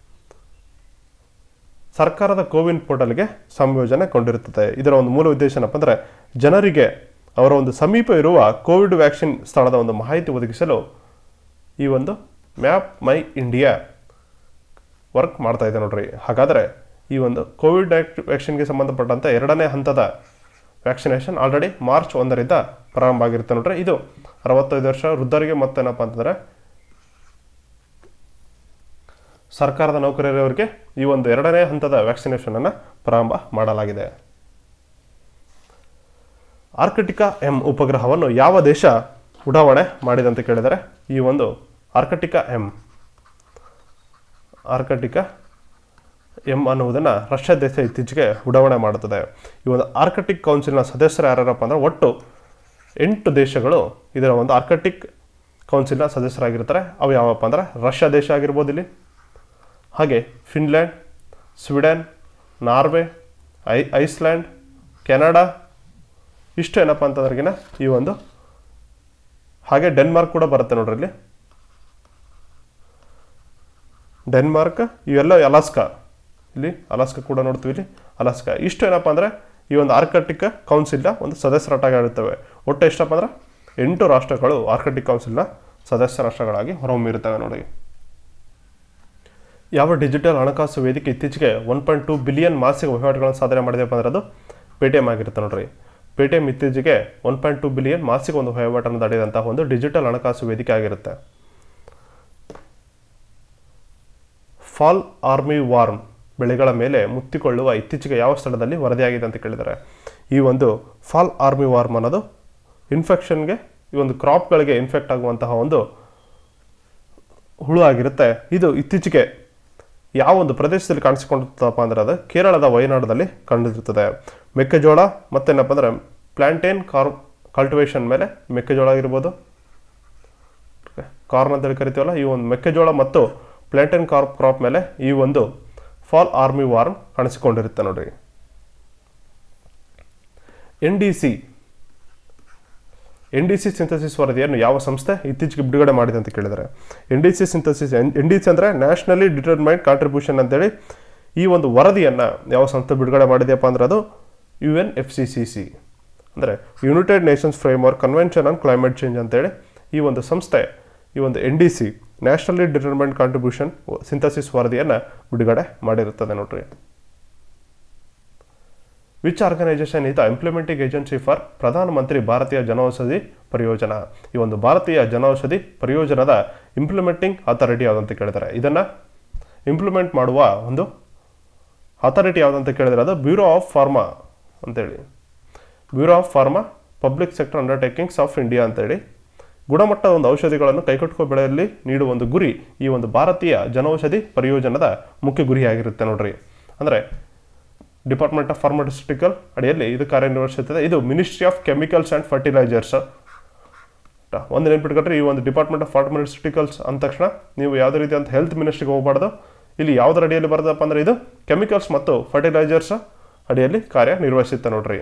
ಸರ್ಕಾರದ ಕೋವಿನ್ ಪೋರ್ಟಲ್ಗೆ ಸಂಯೋಜನೆಗೊಂಡಿರುತ್ತದೆ ಇದರ ಒಂದು ಮೂಲ ಉದ್ದೇಶ ಏನಪ್ಪ ಅಂದರೆ ಜನರಿಗೆ ಅವರ ಒಂದು ಸಮೀಪ ಇರುವ ಕೋವಿಡ್ ವ್ಯಾಕ್ಸಿನ್ ಸ್ಥಳದ ಒಂದು ಮಾಹಿತಿ ಒದಗಿಸಲು ಈ ಒಂದು ಮ್ಯಾಪ್ ಮೈ ಇಂಡಿಯಾ ವರ್ಕ್ ಮಾಡ್ತಾ ಇದೆ ನೋಡ್ರಿ ಹಾಗಾದರೆ ಈ ಒಂದು ಕೋವಿಡ್ ವ್ಯಾಕ್ಸಿನ್ಗೆ ಸಂಬಂಧಪಟ್ಟಂತೆ ಎರಡನೇ ಹಂತದ ವ್ಯಾಕ್ಸಿನೇಷನ್ ಆಲ್ರೆಡಿ ಮಾರ್ಚ್ ಒಂದರಿಂದ ಪ್ರಾರಂಭ ಆಗಿರುತ್ತೆ ನೋಡ್ರಿ ಇದು ಅರವತ್ತೈದು ವರ್ಷ ವೃದ್ಧರಿಗೆ ಮತ್ತೇನಪ್ಪ ಅಂತಂದರೆ ಸರ್ಕಾರದ ನೌಕರರವರಿಗೆ ಈ ಒಂದು ಎರಡನೇ ಹಂತದ ವ್ಯಾಕ್ಸಿನೇಷನ್ ಅನ್ನು ಪ್ರಾರಂಭ ಮಾಡಲಾಗಿದೆ ಆರ್ಕಟಿಕಾ ಎಂ ಉಪಗ್ರಹವನ್ನು ಯಾವ ದೇಶ ಉಡಾವಣೆ ಮಾಡಿದೆ ಅಂತ ಕೇಳಿದರೆ ಈ ಒಂದು ಆರ್ಕಟಿಕಾ ಎಂ ಆರ್ಕಟಿಕಾ ಎಂ ಅನ್ನುವುದನ್ನು ರಷ್ಯಾ ದೇಶ ಇತ್ತೀಚೆಗೆ ಉಡಾವಣೆ ಮಾಡುತ್ತದೆ ಈ ಒಂದು ಆರ್ಕಟಿಕ್ ಕೌನ್ಸಿಲ್ನ ಸದಸ್ಯರು ಯಾರ್ಯಾರಪ್ಪ ಅಂದರೆ ಒಟ್ಟು ಎಂಟು ದೇಶಗಳು ಇದರ ಒಂದು ಆರ್ಕಟಿಕ್ ಕೌನ್ಸಿಲ್ನ ಸದಸ್ಯರಾಗಿರ್ತಾರೆ ಅವು ಯಾವಪ್ಪ ಅಂದ್ರೆ ರಷ್ಯಾ ದೇಶ ಆಗಿರ್ಬೋದು ಇಲ್ಲಿ ಹಾಗೆ ಫಿನ್ಲ್ಯಾಂಡ್ ಸ್ವೀಡನ್ ನಾರ್ವೆ ಐ ಐಸ್ಲ್ಯಾಂಡ್ ಕೆನಡಾ ಇಷ್ಟು ಏನಪ್ಪ ಅಂತಂದ್ರಿಗಿನ ಈ ಒಂದು ಹಾಗೆ ಡೆನ್ಮಾರ್ಕ್ ಕೂಡ ಬರುತ್ತೆ ನೋಡ್ರಿ ಇಲ್ಲಿ ಡೆನ್ಮಾರ್ಕ್ ಇವೆಲ್ಲ ಅಲಾಸ್ಕಾ ಇಲ್ಲಿ ಅಲಾಸ್ಕಾ ಕೂಡ ನೋಡ್ತೀವಿ ಇಲ್ಲಿ ಅಲಾಸ್ಕಾ ಇಷ್ಟು ಏನಪ್ಪ ಅಂದರೆ ಈ ಒಂದು ಆರ್ಕಟಿಕ್ ಕೌನ್ಸಿಲ್ನ ಒಂದು ಸದಸ್ಯ ರಾಷ್ಟ್ರಗಳಿರ್ತವೆ ಒಟ್ಟು ಎಷ್ಟಪ್ಪ ಅಂದ್ರೆ ಎಂಟು ರಾಷ್ಟ್ರಗಳು ಆರ್ಕಟಿಕ್ ಕೌನ್ಸಿಲ್ನ ಸದಸ್ಯ ರಾಷ್ಟ್ರಗಳಾಗಿ ಹೊರಹೊಮ್ಮಿರುತ್ತವೆ ನೋಡಿ ಯಾವ ಡಿಜಿಟಲ್ ಹಣಕಾಸು ವೇದಿಕೆ ಇತ್ತೀಚೆಗೆ ಒನ್ ಪಾಯಿಂಟ್ ಟು ಬಿಲಿಯನ್ ಮಾಸಿಕ ವಹಿವಾಟುಗಳನ್ನು ಸಾಧನೆ ಮಾಡಿದೆಪ್ಪ ಅಂದ್ರೆ ಅದು ಪೇಟಿಎಮ್ ಆಗಿರುತ್ತೆ ನೋಡ್ರಿ ಪೇಟಿಎಮ್ ಇತ್ತೀಚೆಗೆ ಒನ್ ಪಾಯಿಂಟ್ ಟು ಬಿಲಿಯನ್ ಮಾಸಿಕ ಒಂದು ವಹಿವಾಟನ್ನು ದಾಟಿದಂತಹ ಒಂದು ಡಿಜಿಟಲ್ ಹಣಕಾಸು ವೇದಿಕೆ ಆಗಿರುತ್ತೆ ಫಾಲ್ ಆರ್ಮಿ ವಾರ್ಮ್ ಬೆಳೆಗಳ ಮೇಲೆ ಮುತ್ತಿಕೊಳ್ಳುವ ಇತ್ತೀಚೆಗೆ ಯಾವ ಸ್ಥಳದಲ್ಲಿ ವರದಿಯಾಗಿದೆ ಅಂತ ಕೇಳಿದ್ದಾರೆ ಈ ಒಂದು ಫಾಲ್ ಆರ್ಮಿ ವಾರ್ಮ್ ಅನ್ನೋದು ಇನ್ಫೆಕ್ಷನ್ಗೆ ಈ ಒಂದು ಕ್ರಾಪ್ಗಳಿಗೆ ಇನ್ಫೆಕ್ಟ್ ಆಗುವಂತಹ ಒಂದು ಹುಳು ಆಗಿರುತ್ತೆ ಇದು ಇತ್ತೀಚೆಗೆ ಯಾವ ಒಂದು ಪ್ರದೇಶದಲ್ಲಿ ಕಾಣಿಸಿಕೊಂಡಿರ್ತಪ್ಪ ಅಂದ್ರೆ ಅದು ಕೇರಳದ ವಯನಾಡದಲ್ಲಿ ಕಂಡಿರ್ತದೆ ಮೆಕ್ಕೆಜೋಳ ಮತ್ತೇನಪ್ಪ ಅಂದ್ರೆ ಪ್ಲಾಂಟೇನ್ ಕಾರ್ ಕಲ್ಟಿವೇಶನ್ ಮೇಲೆ ಮೆಕ್ಕೆಜೋಳ ಆಗಿರ್ಬೋದು ಕಾರ್ನ್ ಅಂತೇಳಿ ಕರಿತೀವಲ್ಲ ಈ ಒಂದು ಮೆಕ್ಕೆಜೋಳ ಮತ್ತು ಪ್ಲಾಂಟೇನ್ ಕಾರ್ಪ್ ಕ್ರಾಪ್ ಮೇಲೆ ಈ ಒಂದು ಫಾಲ್ ಆರ್ಮಿ ವಾರ್ಮ್ ಕಾಣಿಸಿಕೊಂಡಿರುತ್ತೆ ನೋಡ್ರಿ N D C N D C synthesis ವರದಿಯನ್ನು ಯಾವ ಸಂಸ್ಥೆ ಇತ್ತೀಚೆಗೆ ಬಿಡುಗಡೆ ಮಾಡಿದೆ ಅಂತ ಕೇಳಿದ್ದಾರೆ N D C synthesis N D C ಅಂದರೆ ನ್ಯಾಷನಲಿ ಡಿಟರ್ಮೈನ್ಡ್ ಕಾಂಟ್ರಿಬ್ಯೂಷನ್ ಅಂತೇಳಿ ಈ ಒಂದು ವರದಿಯನ್ನು ಯಾವ ಸಂಸ್ಥೆ ಬಿಡುಗಡೆ ಮಾಡಿದೆಯಪ್ಪ ಅಂದ್ರೆ ಅದು U N F C C C ಅಂದರೆ united nations framework convention on climate change ಅಂತೇಳಿ ಈ ಒಂದು ಸಂಸ್ಥೆ ಈ ಒಂದು N D C nationally determined contribution synthesis ವರದಿಯನ್ನು ಬಿಡುಗಡೆ ಮಾಡಿರುತ್ತದೆ ನೋಡ್ರಿ which organisation is the implementing agency for Pradhan Mantri Bhartiya ಜನೌಷಧಿ ಪರಿಯೋಜನಾ ಈ ಒಂದು ಭಾರತೀಯ ಜನೌಷಧಿ ಪರಿಯೋಜನದ ಇಂಪ್ಲಿಮೆಂಟಿಂಗ್ ಅಥಾರಿಟಿ ಯಾವುದಂತ ಕೇಳಿದ್ದಾರೆ ಇದನ್ನು ಇಂಪ್ಲಿಮೆಂಟ್ ಮಾಡುವ ಒಂದು ಅಥಾರಿಟಿ ಯಾವುದಂತ ಕೇಳಿದ್ರೆ ಅದು ಬ್ಯೂರೋ ಆಫ್ ಫಾರ್ಮಾ ಅಂತೇಳಿ bureau of pharma public sector undertakings of India ಅಂತೇಳಿ ಗುಣಮಟ್ಟದ ಒಂದು ಔಷಧಿಗಳನ್ನು ಕೈಗೆಟುಕುವ ಬೆಳೆಯಲ್ಲಿ ನೀಡುವ ಒಂದು ಗುರಿ ಈ ಒಂದು ಭಾರತೀಯ ಜನೌಷಧಿ ಪರಿಯೋಜನದ ಮುಖ್ಯ ಗುರಿಯಾಗಿರುತ್ತೆ ನೋಡ್ರಿ ಅಂದರೆ ಡಿಪಾರ್ಟ್ಮೆಂಟ್ ಆಫ್ ಫಾರ್ಮಾಸ್ಯೂಟಿಕಲ್ ಅಡಿಯಲ್ಲಿ ಇದು ಕಾರ್ಯನಿರ್ವಹಿಸುತ್ತದೆ ಇದು ministry of chemicals and fertilisers ಒಂದು ನೆನ್ಪಿಟ್ಕೊಂಡ್ರೆ ಈ ಒಂದು ಡಿಪಾರ್ಟ್ಮೆಂಟ್ ಆಫ್ ಫಾರ್ಮಾಸ್ಯೂಟಿಕಲ್ಸ್ ಅಂದ ತಕ್ಷಣ ನೀವು ಯಾವುದೇ ರೀತಿ ಅಂತ ಹೆಲ್ತ್ ಮಿನಿಸ್ಟ್ರಿಗೆ ಹೋಗಬಾರ್ದು ಇಲ್ಲಿ ಯಾವುದರ ಅಡಿಯಲ್ಲಿ ಬರ್ತದಪ್ಪ ಅಂದರೆ ಇದು ಕೆಮಿಕಲ್ಸ್ ಮತ್ತು ಫರ್ಟಿಲೈಸರ್ಸ್ ಅಡಿಯಲ್ಲಿ ಕಾರ್ಯನಿರ್ವಹಿಸುತ್ತೆ ನೋಡ್ರಿ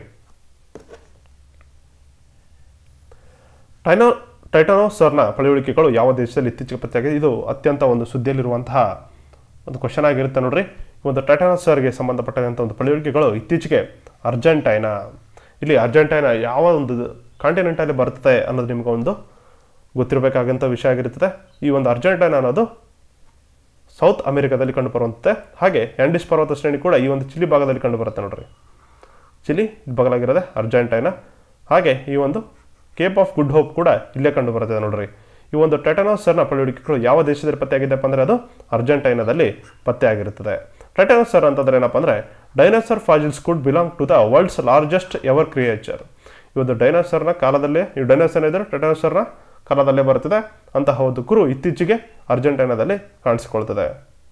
ಟೈನೋ ಟೈಟಾನೋಸರ್ನ ಪಳೆಯುಳಿಕೆಗಳು ಯಾವ ದೇಶದಲ್ಲಿ ಇತ್ತೀಚೆಗೆ ಪತ್ತೆಯಾಗಿದೆ ಇದು ಅತ್ಯಂತ ಒಂದು ಸುದ್ದಿಯಲ್ಲಿರುವಂತಹ ಒಂದು ಕ್ವಶನ್ ಆಗಿರುತ್ತೆ ನೋಡ್ರಿ ಈ ಒಂದು ಟೈಟಾನೋಸರ್ಗೆ ಸಂಬಂಧಪಟ್ಟಂಥ ಒಂದು ಪಳೆಯುಳಿಕೆಗಳು ಇತ್ತೀಚೆಗೆ ಅರ್ಜೆಂಟೈನಾ ಇಲ್ಲಿ ಅರ್ಜೆಂಟೈನಾ ಯಾವ ಒಂದು ಕಾಂಟಿನೆಂಟಲ್ಲಿ ಬರ್ತದೆ ಅನ್ನೋದು ನಿಮ್ಗೆ ಒಂದು ಗೊತ್ತಿರಬೇಕಾಗಂಥ ವಿಷಯ ಆಗಿರುತ್ತದೆ ಈ ಒಂದು ಅರ್ಜೆಂಟೈನಾ ಅನ್ನೋದು ಸೌತ್ ಅಮೆರಿಕಾದಲ್ಲಿ ಕಂಡುಬರುವಂತೆ ಹಾಗೆ ಆ್ಯಂಡಿಸ್ ಪರ್ವತ ಶ್ರೇಣಿ ಕೂಡ ಈ ಒಂದು ಚಿಲಿ ಭಾಗದಲ್ಲಿ ಕಂಡುಬರುತ್ತೆ ನೋಡ್ರಿ ಚಿಲಿ ಬಗಲಾಗಿರೋದೆ ಅರ್ಜೆಂಟೈನಾ ಹಾಗೆ ಈ ಒಂದು ಕೇಪ್ ಆಫ್ ಗುಡ್ ಹೋಪ್ ಕೂಡ ಇಲ್ಲೇ ಕಂಡು ಬರ್ತದೆ ನೋಡ್ರಿ ಈ ಒಂದು ಟೆಟನೋಸರ್ನ ಪಳೆಯುಳಿಕೆಗಳು ಯಾವ ದೇಶದಲ್ಲಿ ಪತ್ತೆಯಾಗಿದ್ದೆಪ್ಪ ಅಂದರೆ ಅದು ಅರ್ಜೆಂಟೈನಾದಲ್ಲಿ ಪತ್ತೆಯಾಗಿರುತ್ತದೆ ಟೆಟನೋಸರ್ ಅಂತಂದ್ರೆ ಏನಪ್ಪ ಅಂದರೆ dinosaur fossils could belong to the world's largest ever creature ಈ ಒಂದು ಡೈನೋಸರ್ನ ಕಾಲದಲ್ಲಿ ಈ ಡೈನೋಸರ್ ಇದ್ದರೆ ಟೆಟನೋಸರ್ನ ಕಾಲದಲ್ಲೇ ಬರ್ತದೆ ಅಂತಹ ಒಂದು ಕುರು ಇತ್ತೀಚೆಗೆ ಅರ್ಜೆಂಟೈನಾದಲ್ಲಿ ಕಾಣಿಸಿಕೊಳ್ತದೆ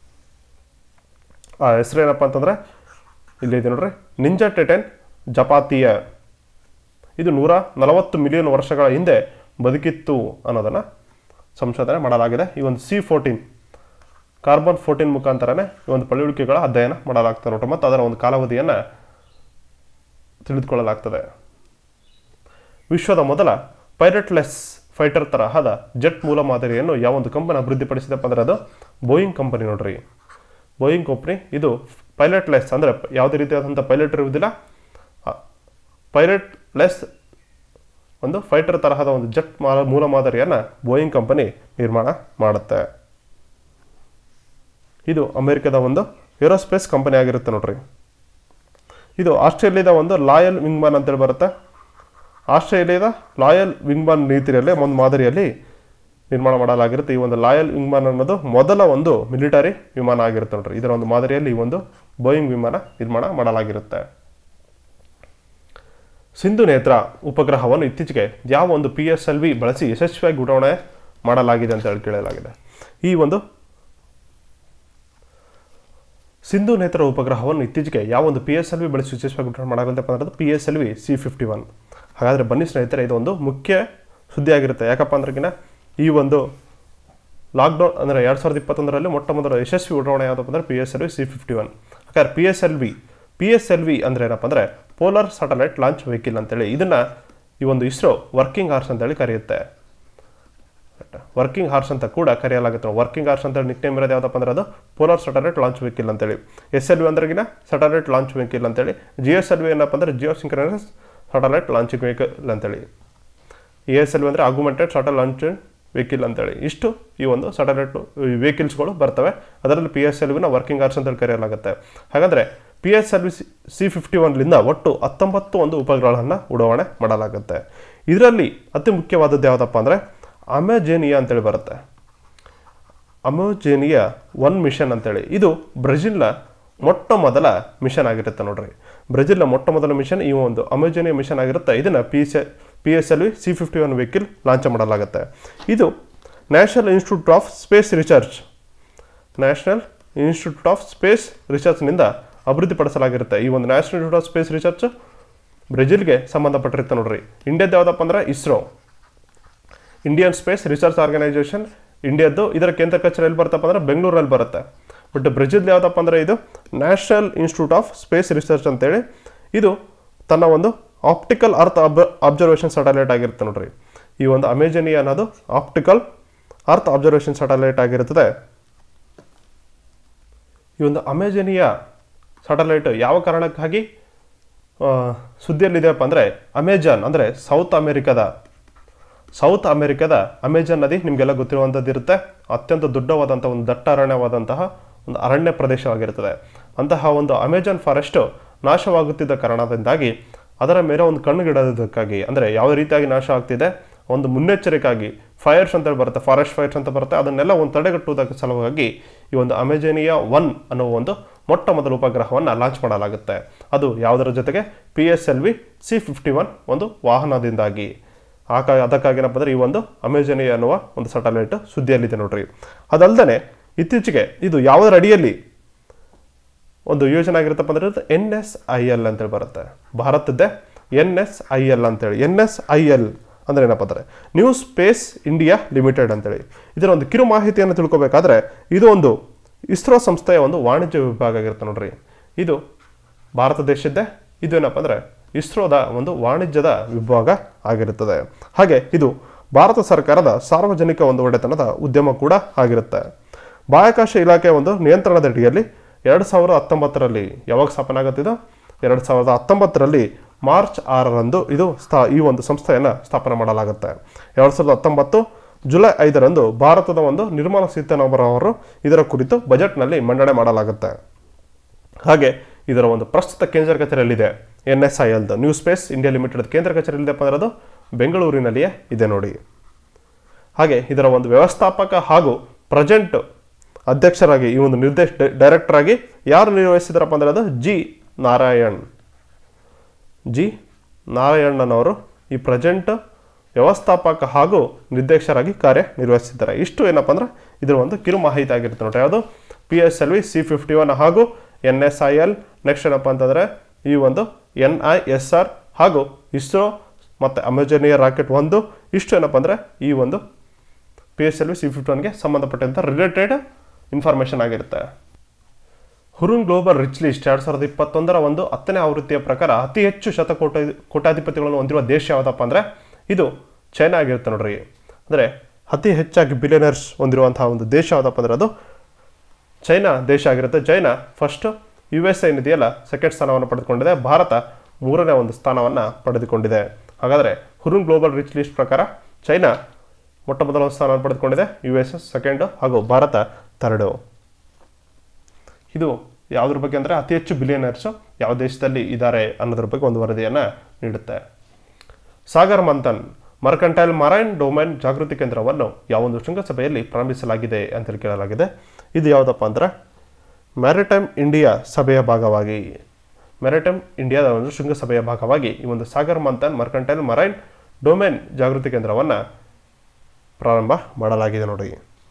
ಆ ಹೆಸರೇನಪ್ಪ ಅಂತಂದರೆ ಇಲ್ಲಿದೆ ನೋಡ್ರಿ ನಿಂಜಾ ಟೆಟೆನ್ ಜಪಾತಿಯ ಇದು ನೂರ ನಲವತ್ತು ಮಿಲಿಯನ್ ವರ್ಷಗಳ ಹಿಂದೆ ಬದುಕಿತ್ತು ಅನ್ನೋದನ್ನು ಸಂಶೋಧನೆ ಮಾಡಲಾಗಿದೆ ಈ ಒಂದು ಸಿ ಫೋರ್ಟೀನ್ ಕಾರ್ಬನ್ ಫೋರ್ಟೀನ್ ಮುಖಾಂತರನೇ ಈ ಒಂದು ಪಳೆಯುಳಿಕೆಗಳ ಅಧ್ಯಯನ ಮಾಡಲಾಗ್ತದೆ ನೋಡ್ರಿ ಮತ್ತು ಅದರ ಒಂದು ಕಾಲಾವಧಿಯನ್ನು ತಿಳಿದುಕೊಳ್ಳಲಾಗ್ತದೆ ವಿಶ್ವದ ಮೊದಲ ಪೈರಟ್ಲೆಸ್ ಫೈಟರ್ ತರಹದ ಜೆಟ್ ಮೂಲ ಮಾದರಿಯನ್ನು ಯಾವ ಒಂದು ಕಂಪನಿ ಅಭಿವೃದ್ಧಿಪಡಿಸಿದಪ್ಪ ಅಂದರೆ ಅದು ಬೋಯಿಂಗ್ ಕಂಪನಿ ನೋಡ್ರಿ ಬೋಯಿಂಗ್ ಕಂಪ್ನಿ ಇದು ಪೈಲಟ್ಲೆಸ್ ಅಂದರೆ ಯಾವುದೇ ರೀತಿಯಾದಂಥ ಪೈಲಟ್ ಇರುವುದಿಲ್ಲ ಪೈಲಟ್ ಲೆಸ್ ಒಂದು ಫೈಟರ್ ತರಹದ ಒಂದು ಜೆಟ್ ಮಾ- ಮೂಲ ಮಾದರಿಯನ್ನು ಬೋಯಿಂಗ್ ಕಂಪನಿ ನಿರ್ಮಾಣ ಮಾಡುತ್ತೆ ಇದು ಅಮೆರಿಕದ ಒಂದು ಏರೋಸ್ಪೇಸ್ ಕಂಪನಿ ಆಗಿರುತ್ತೆ ನೋಡ್ರಿ ಇದು ಆಸ್ಟ್ರೇಲಿಯಾದ ಒಂದು ಲಾಯಲ್ ವಿಂಗ್ಮನ್ ಅಂತೇಳಿ ಬರುತ್ತೆ ಆಸ್ಟ್ರೇಲಿಯಾದ ಲಾಯಲ್ ವಿಂಗ್ಮನ್ ನೀತಿಯಲ್ಲಿ ಒಂದು ಮಾದರಿಯಲ್ಲಿ ನಿರ್ಮಾಣ ಮಾಡಲಾಗಿರುತ್ತೆ ಈ ಒಂದು ಲಾಯಲ್ ವಿಂಗ್ಮನ್ ಅನ್ನೋದು ಮೊದಲ ಒಂದು ಮಿಲಿಟರಿ ವಿಮಾನ ಆಗಿರುತ್ತೆ ನೋಡ್ರಿ ಇದರ ಒಂದು ಮಾದರಿಯಲ್ಲಿ ಈ ಒಂದು ಬೋಯಿಂಗ್ ವಿಮಾನ ನಿರ್ಮಾಣ ಮಾಡಲಾಗಿರುತ್ತೆ ಸಿಂಧು ನೇತ್ರ ಉಪಗ್ರಹವನ್ನು ಇತ್ತೀಚೆಗೆ ಯಾವ ಒಂದು ಪಿ ಎಸ್ ಎಲ್ ವಿ ಬಳಸಿ ಯಶಸ್ವಿಯಾಗಿ ಉಡಾವಣೆ ಮಾಡಲಾಗಿದೆ ಅಂತ ಹೇಳಿ ಕೇಳಲಾಗಿದೆ ಈ ಒಂದು ಸಿಂಧು ನೇತ್ರ ಉಪಗ್ರಹವನ್ನು ಇತ್ತೀಚೆಗೆ ಯಾವ ಒಂದು ಪಿ ಎಸ್ ಎಲ್ ವಿ ಬಳಸಿ ಯಶಸ್ವಿಯಾಗಿ ಉಡಾವಣೆ ಮಾಡಲಾಗಿದೆ ಅಂದರೆ P S L V C fifty one ಹಾಗಾದರೆ ಬನ್ನಿ ಸ್ನೇಹಿತರೆ ಇದು ಒಂದು ಮುಖ್ಯ ಸುದ್ದಿ ಆಗಿರುತ್ತೆ ಯಾಕಪ್ಪ ಅಂದ್ರಗಿನ ಈ ಒಂದು ಲಾಕ್ಡೌನ್ ಅಂದರೆ ಎರಡು ಸಾವಿರದ ಇಪ್ಪತ್ತೊಂದರಲ್ಲಿ ಮೊಟ್ಟ ಮೊದಲ ಯಶಸ್ವಿ ಉಡಾವಣೆ ಯಾವುದಪ್ಪ ಅಂದರೆ P S L V C fifty one ಹಾಗಾದ್ರೆ P S L V P S L V ಅಂದರೆ ಏನಪ್ಪ ಅಂದರೆ ಪೋಲಾರ್ ಸ್ಯಾಟಲೈಟ್ ಲಾಂಚ್ ವೆಹಿಕಲ್ ಅಂತೇಳಿ ಇದನ್ನು ಈ ಒಂದು ಇಸ್ರೋ ವರ್ಕಿಂಗ್ ಹಾರ್ಸ್ ಅಂತೇಳಿ ಕರೆಯುತ್ತೆ ವರ್ಕಿಂಗ್ ಹಾರ್ಸ್ ಅಂತ ಕೂಡ ಕರೆಯಲಾಗುತ್ತೆ ವರ್ಕಿಂಗ್ ಹಾರ್ಸ್ ಅಂತೇಳಿ ನಿಕ್ ನೇಮ್ ಇರೋದು ಯಾವುದಪ್ಪ ಅಂದ್ರೆ ಅದು ಪೋಲಾರ್ ಸ್ಯಾಟಲೈಟ್ ಲಾಂಚ್ ವೆಹಿಕಲ್ ಅಂತೇಳಿ ಎಸ್ ಎಲ್ ವಿ ಅಂದ್ರೆಗಿನ ಸ್ಯಾಟಲೈಟ್ ಲಾಂಚ್ ವೆಹಿಕಲ್ ಅಂತೇಳಿ ಜಿ ಎಸ್ ಎಲ್ ವಿ ಏನಪ್ಪ ಅಂದರೆ geosynchronous satellite launching vehicle ಅಂತೇಳಿ ಎ ಎಸ್ ಎಲ್ ವಿ ಅಂದರೆ ಆಗುಮೆಂಟೆಡ್ ಸ್ಯಾಟಲ್ ಲಾಂಚ್ ವೆಹಿಕಲ್ ಅಂತೇಳಿ ಇಷ್ಟು ಈ ಒಂದು ಸ್ಯಾಟಲೈಟ್ ವೆಹಿಕಲ್ಸ್ಗಳು ಬರ್ತವೆ ಅದರಲ್ಲಿ ಪಿ ಎಸ್ ಎಲ್ ವಿನ ವರ್ಕಿಂಗ್ ಹಾರ್ಸ್ ಅಂತೇಳಿ ಕರೆಯಲಾಗುತ್ತೆ ಹಾಗಾದರೆ P S L V C fifty ಒನ್ಲಿಂದ ಒಟ್ಟು ಹತ್ತೊಂಬತ್ತು ಒಂದು ಉಪಗ್ರಹಗಳನ್ನು ಉಡಾವಣೆ ಮಾಡಲಾಗುತ್ತೆ ಇದರಲ್ಲಿ ಅತಿ ಮುಖ್ಯವಾದದ್ದು ಯಾವುದಪ್ಪ ಅಂದರೆ ಅಮೆಜೇನಿಯಾ ಅಂತೇಳಿ ಬರುತ್ತೆ ಅಮೋಜೇನಿಯಾ ಒನ್ ಮಿಷನ್ ಅಂತೇಳಿ ಇದು ಬ್ರೆಜಿಲ್ನ ಮೊಟ್ಟ ಮೊದಲ ಮಿಷನ್ ಆಗಿರುತ್ತೆ ನೋಡ್ರಿ ಬ್ರೆಜಿಲ್ನ ಮೊಟ್ಟ ಮೊದಲ ಮಿಷನ್ ಈ ಒಂದು ಅಮೆಜೋನಿಯಾ ಮಿಷನ್ ಆಗಿರುತ್ತೆ ಇದನ್ನು P C P S L V C fifty one vehicle launch ಮಾಡಲಾಗುತ್ತೆ ಇದು national institute of space research national institute of space ರಿಸರ್ಚ್ನಿಂದ ಅಭಿವೃದ್ಧಿಪಡಿಸಲಾಗಿರುತ್ತೆ ಈ ಒಂದು national institute of space research ಬ್ರೆಜಿಲ್ಗೆ ಸಂಬಂಧಪಟ್ಟಿರುತ್ತೆ ನೋಡ್ರಿ ಇಂಡಿಯಾದ ಯಾವುದಪ್ಪ ಅಂದ್ರೆ ISRO Indian space research organisation ಇಂಡಿಯಾದ್ದು ಇದರ ಕೇಂದ್ರ ಕಚೇರಿ ಎಲ್ಲಿ ಬರ್ತಪ್ಪ ಅಂದ್ರೆ ಬೆಂಗಳೂರಲ್ಲಿ ಬರುತ್ತೆ ಬಟ್ ಬ್ರೆಜಿಲ್ ಯಾವುದಪ್ಪ ಅಂದರೆ ಇದು national institute of space research ಅಂತೇಳಿ ಇದು ತನ್ನ ಒಂದು ಆಪ್ಟಿಕಲ್ ಅರ್ತ್ ಅಬ್ ಅಬ್ಸರ್ವೇಷನ್ ಸ್ಯಾಟಲೈಟ್ ಆಗಿರುತ್ತೆ ನೋಡ್ರಿ ಈ ಒಂದು ಅಮೆಜನಿಯಾ ಅನ್ನೋದು ಆಪ್ಟಿಕಲ್ ಅರ್ತ್ ಅಬ್ಸರ್ವೇಷನ್ ಸ್ಯಾಟಲೈಟ್ ಆಗಿರುತ್ತದೆ ಈ ಒಂದು ಅಮೆಜನಿಯಾ ಸ್ಯಾಟಲೈಟ್ ಯಾವ ಕಾರಣಕ್ಕಾಗಿ ಆ, ಸುದ್ದಿಯಲ್ಲಿದೆಯಪ್ಪ ಅಂದರೆ ಅಮೆಜಾನ್ ಅಂದರೆ ಸೌತ್ ಅಮೆರಿಕದ ಸೌತ್ ಅಮೆರಿಕದ ಅಮೆಜಾನ್ ನದಿ ನಿಮಗೆಲ್ಲ ಗೊತ್ತಿರುವಂಥದ್ದು ಇರುತ್ತೆ ಅತ್ಯಂತ ದೊಡ್ಡವಾದಂಥ ಒಂದು ದಟ್ಟ ಅರಣ್ಯವಾದಂತಹ ಒಂದು ಅರಣ್ಯ ಪ್ರದೇಶವಾಗಿರುತ್ತದೆ ಅಂತಹ ಒಂದು ಅಮೆಜಾನ್ ಫಾರೆಸ್ಟು ನಾಶವಾಗುತ್ತಿದ್ದ ಕಾರಣದಿಂದಾಗಿ ಅದರ ಮೇಲೆ ಒಂದು ಕಣ್ಣುಗಿಡೋದಕ್ಕಾಗಿ ಅಂದರೆ ಯಾವ ರೀತಿಯಾಗಿ ನಾಶ ಆಗ್ತಿದೆ ಒಂದು ಮುನ್ನೆಚ್ಚರಿಕೆಯಾಗಿ ಫೈರ್ಸ್ ಅಂತ ಬರುತ್ತೆ ಫಾರೆಸ್ಟ್ ಫೈರ್ಸ್ ಅಂತ ಬರುತ್ತೆ ಅದನ್ನೆಲ್ಲ ಒಂದು ತಡೆಗಟ್ಟುವುದಕ್ಕೆ ಸಲುವಾಗಿ ಈ ಒಂದು ಅಮೆಜಾನಿಯಾ ಒನ್ ಅನ್ನೋ ಒಂದು ಮೊಟ್ಟ ಮೊದಲ ಉಪಗ್ರಹವನ್ನು ಲಾಂಚ್ ಮಾಡಲಾಗುತ್ತೆ ಅದು ಯಾವುದರ ಜೊತೆಗೆ P S L V C fifty one ಒಂದು ವಾಹನದಿಂದಾಗಿ ಆಕ ಅದಕ್ಕಾಗಿ ಏನಪ್ಪ ಅಂದರೆ ಈ ಒಂದು ಅಮೆಜಾನಿಯಾ ಅನ್ನುವ ಒಂದು ಸಟಲೈಟ್ ಸುದ್ದಿಯಲ್ಲಿದೆ ನೋಡ್ರಿ ಅದಲ್ಲದೆ ಇತ್ತೀಚೆಗೆ ಇದು ಯಾವುದರ ಅಡಿಯಲ್ಲಿ ಒಂದು ಯೋಜನೆ ಆಗಿರುತ್ತಪ್ಪ ಅಂದ್ರೆ ಎನ್ ಎಸ್ ಐ ಎಲ್ ಅಂತೇಳಿ ಬರುತ್ತೆ ಭಾರತದ್ದೇ ಎನ್ ಎಸ್ ಐ ಎಲ್ ಅಂತೇಳಿ ಎನ್ ಎಸ್ ಐ ಎಲ್ ಅಂದ್ರೆ ಏನಪ್ಪ ಅಂದರೆ ನ್ಯೂ ಸ್ಪೇಸ್ ಇಂಡಿಯಾ ಲಿಮಿಟೆಡ್ ಅಂತೇಳಿ ಇದರ ಒಂದು ಕಿರು ಮಾಹಿತಿಯನ್ನು ತಿಳ್ಕೊಬೇಕಾದ್ರೆ ಇದು ಒಂದು ಇಸ್ರೋ ಸಂಸ್ಥೆಯ ಒಂದು ವಾಣಿಜ್ಯ ವಿಭಾಗ ಆಗಿರುತ್ತೆ ನೋಡ್ರಿ ಇದು ಭಾರತ ದೇಶದ್ದೇ ಇದು ಏನಪ್ಪ ಅಂದರೆ ಇಸ್ರೋದ ಒಂದು ವಾಣಿಜ್ಯದ ವಿಭಾಗ ಆಗಿರುತ್ತದೆ ಹಾಗೆ ಇದು ಭಾರತ ಸರ್ಕಾರದ ಸಾರ್ವಜನಿಕ ಒಂದು ಒಡೆತನದ ಉದ್ಯಮ ಕೂಡ ಆಗಿರುತ್ತೆ ಬಾಹ್ಯಾಕಾಶ ಇಲಾಖೆಯ ಒಂದು ನಿಯಂತ್ರಣದ ಅಡಿಯಲ್ಲಿ ಎರಡು ಸಾವಿರದ ಹತ್ತೊಂಬತ್ತರಲ್ಲಿ ಯಾವಾಗ ಸ್ಥಾಪನೆ ಆಗುತ್ತಿದ್ದು ಎರಡು ಸಾವಿರದ ಹತ್ತೊಂಬತ್ತರಲ್ಲಿ ಮಾರ್ಚ್ ಆರರಂದು ಇದು ಸ್ಥಾ ಈ ಒಂದು ಸಂಸ್ಥೆಯನ್ನು ಸ್ಥಾಪನೆ ಮಾಡಲಾಗುತ್ತೆ ಎರಡು ಸಾವಿರದ ಹತ್ತೊಂಬತ್ತು ಜುಲೈ ಐದರಂದು ಭಾರತದ ಒಂದು ನಿರ್ಮಲಾ ಸೀತಾರಾಮನ್ ಅವರು ಇದರ ಕುರಿತು ಬಜೆಟ್ನಲ್ಲಿ ಮಂಡನೆ ಮಾಡಲಾಗುತ್ತೆ ಹಾಗೆ ಇದರ ಒಂದು ಪ್ರಸ್ತುತ ಕೇಂದ್ರ ಕಚೇರಿಯಲ್ಲಿದೆ ಎನ್ ಎಸ್ ಐ ಎಲ್ದು ನ್ಯೂ ಸ್ಪೇಸ್ ಇಂಡಿಯಾ ಲಿಮಿಟೆಡ್ ಕೇಂದ್ರ ಕಚೇರಿಯಲ್ಲಿದೆಪ್ಪ ಅಂದ್ರೆ ಅದು ಬೆಂಗಳೂರಿನಲ್ಲಿಯೇ ಇದೆ ನೋಡಿ ಹಾಗೆ ಇದರ ಒಂದು ವ್ಯವಸ್ಥಾಪಕ ಹಾಗೂ ಪ್ರೆಸೆಂಟ್ ಅಧ್ಯಕ್ಷರಾಗಿ ಈ ಒಂದು ನಿರ್ದೇಶ ಡೈರೆಕ್ಟರ್ ಆಗಿ ಯಾರು ನಿರ್ವಹಿಸಿದಾರಪ್ಪ ಅಂದ್ರೆ ಅದು ಜಿ ನಾರಾಯಣ್ ಜಿ ನಾರಾಯಣನವರು ಈ ಪ್ರೆಸೆಂಟ್ ವ್ಯವಸ್ಥಾಪಕ ಹಾಗೂ ನಿರ್ದೇಶಕರಾಗಿ ಕಾರ್ಯನಿರ್ವಹಿಸಿದ್ದಾರೆ ಇಷ್ಟು ಏನಪ್ಪ ಅಂದ್ರೆ ಇದರ ಒಂದು ಕಿರು ಮಾಹಿತಿ ಆಗಿರುತ್ತೆ ನೋಡ್ರಿ ಯಾವುದು P S L V C fifty one ಹಾಗೂ N S I L next ಏನಪ್ಪ ಅಂತಂದರೆ ಈ ಒಂದು ಎನ್ ಐ ಎಸ್ ಆರ್ ಹಾಗೂ ಇಸ್ರೋ ಮತ್ತು ಅಮೆಜಾನಿಯಾ ರಾಕೆಟ್ ಒಂದು ಇಷ್ಟು ಏನಪ್ಪ ಅಂದರೆ ಈ ಒಂದು P S L V C fifty ಒನ್ಗೆ ಸಂಬಂಧಪಟ್ಟಂಥ ರಿಲೇಟೆಡ್ ಇನ್ಫಾರ್ಮೇಷನ್ ಆಗಿರುತ್ತೆ ಹುರುನ್ ಗ್ಲೋಬಲ್ ರಿಚ್ ಲಿಸ್ಟ್ ಎರಡು ಸಾವಿರದ ಇಪ್ಪತ್ತೊಂದರ ಒಂದು ಹತ್ತನೇ ಆವೃತ್ತಿಯ ಪ್ರಕಾರ ಅತಿ ಹೆಚ್ಚು ಶತಕೋಟ ಕೋಟ್ಯಾಧಿಪತಿಗಳನ್ನು ಹೊಂದಿರುವ ದೇಶ ಯಾವುದಪ್ಪ ಅಂದರೆ ಇದು ಚೈನಾ ಆಗಿರುತ್ತೆ ನೋಡ್ರಿ ಅಂದರೆ ಅತಿ ಹೆಚ್ಚಾಗಿ ಬಿಲಿಯನರ್ಸ್ ಹೊಂದಿರುವಂತಹ ಒಂದು ದೇಶ ಯಾವುದಪ್ಪ ಅಂದರೆ ಅದು ಚೈನಾ ದೇಶ ಆಗಿರುತ್ತೆ China first U S I ಇದೆಯಲ್ಲ ಸೆಕೆಂಡ್ ಸ್ಥಾನವನ್ನು ಪಡೆದುಕೊಂಡಿದೆ ಭಾರತ ಮೂರನೇ ಒಂದು ಸ್ಥಾನವನ್ನು ಪಡೆದುಕೊಂಡಿದೆ ಹಾಗಾದರೆ ಹುರುನ್ ಗ್ಲೋಬಲ್ ರಿಚ್ ಲಿಸ್ಟ್ ಪ್ರಕಾರ ಚೈನಾ ಮೊಟ್ಟ ಮೊದಲ ಒಂದು ಸ್ಥಾನವನ್ನು ಪಡೆದುಕೊಂಡಿದೆ ಯು ಎಸ್ ಎಸ್ ಸೆಕೆಂಡು ಹಾಗೂ ಭಾರತ ಥರ್ಡು ಇದು ಯಾವುದ್ರ ಬಗ್ಗೆ ಅಂದರೆ ಅತಿ ಹೆಚ್ಚು ಬಿಲಿಯನರ್ಸು ಯಾವ ದೇಶದಲ್ಲಿ ಇದ್ದಾರೆ ಅನ್ನೋದ್ರ ಬಗ್ಗೆ ಒಂದು ವರದಿಯನ್ನು ನೀಡುತ್ತೆ Sagar Manthan mercantile marine domain ಜಾಗೃತಿ ಕೇಂದ್ರವನ್ನು ಯಾವೊಂದು ಶೃಂಗಸಭೆಯಲ್ಲಿ ಪ್ರಾರಂಭಿಸಲಾಗಿದೆ ಅಂತೇಳಿ ಕೇಳಲಾಗಿದೆ ಇದು ಯಾವುದಪ್ಪ ಅಂದ್ರೆ ಮ್ಯಾರಿಟೈಮ್ ಇಂಡಿಯಾ ಸಭೆಯ ಭಾಗವಾಗಿ ಮ್ಯಾರಿಟೈಮ್ ಇಂಡಿಯಾದ ಒಂದು ಶೃಂಗಸಭೆಯ ಭಾಗವಾಗಿ ಈ ಒಂದು Sagar Manthan mercantile marine domain ಜಾಗೃತಿ ಕೇಂದ್ರವನ್ನು ಪ್ರಾರಂಭ ಮಾಡಲಾಗಿದೆ ನೋಡಿ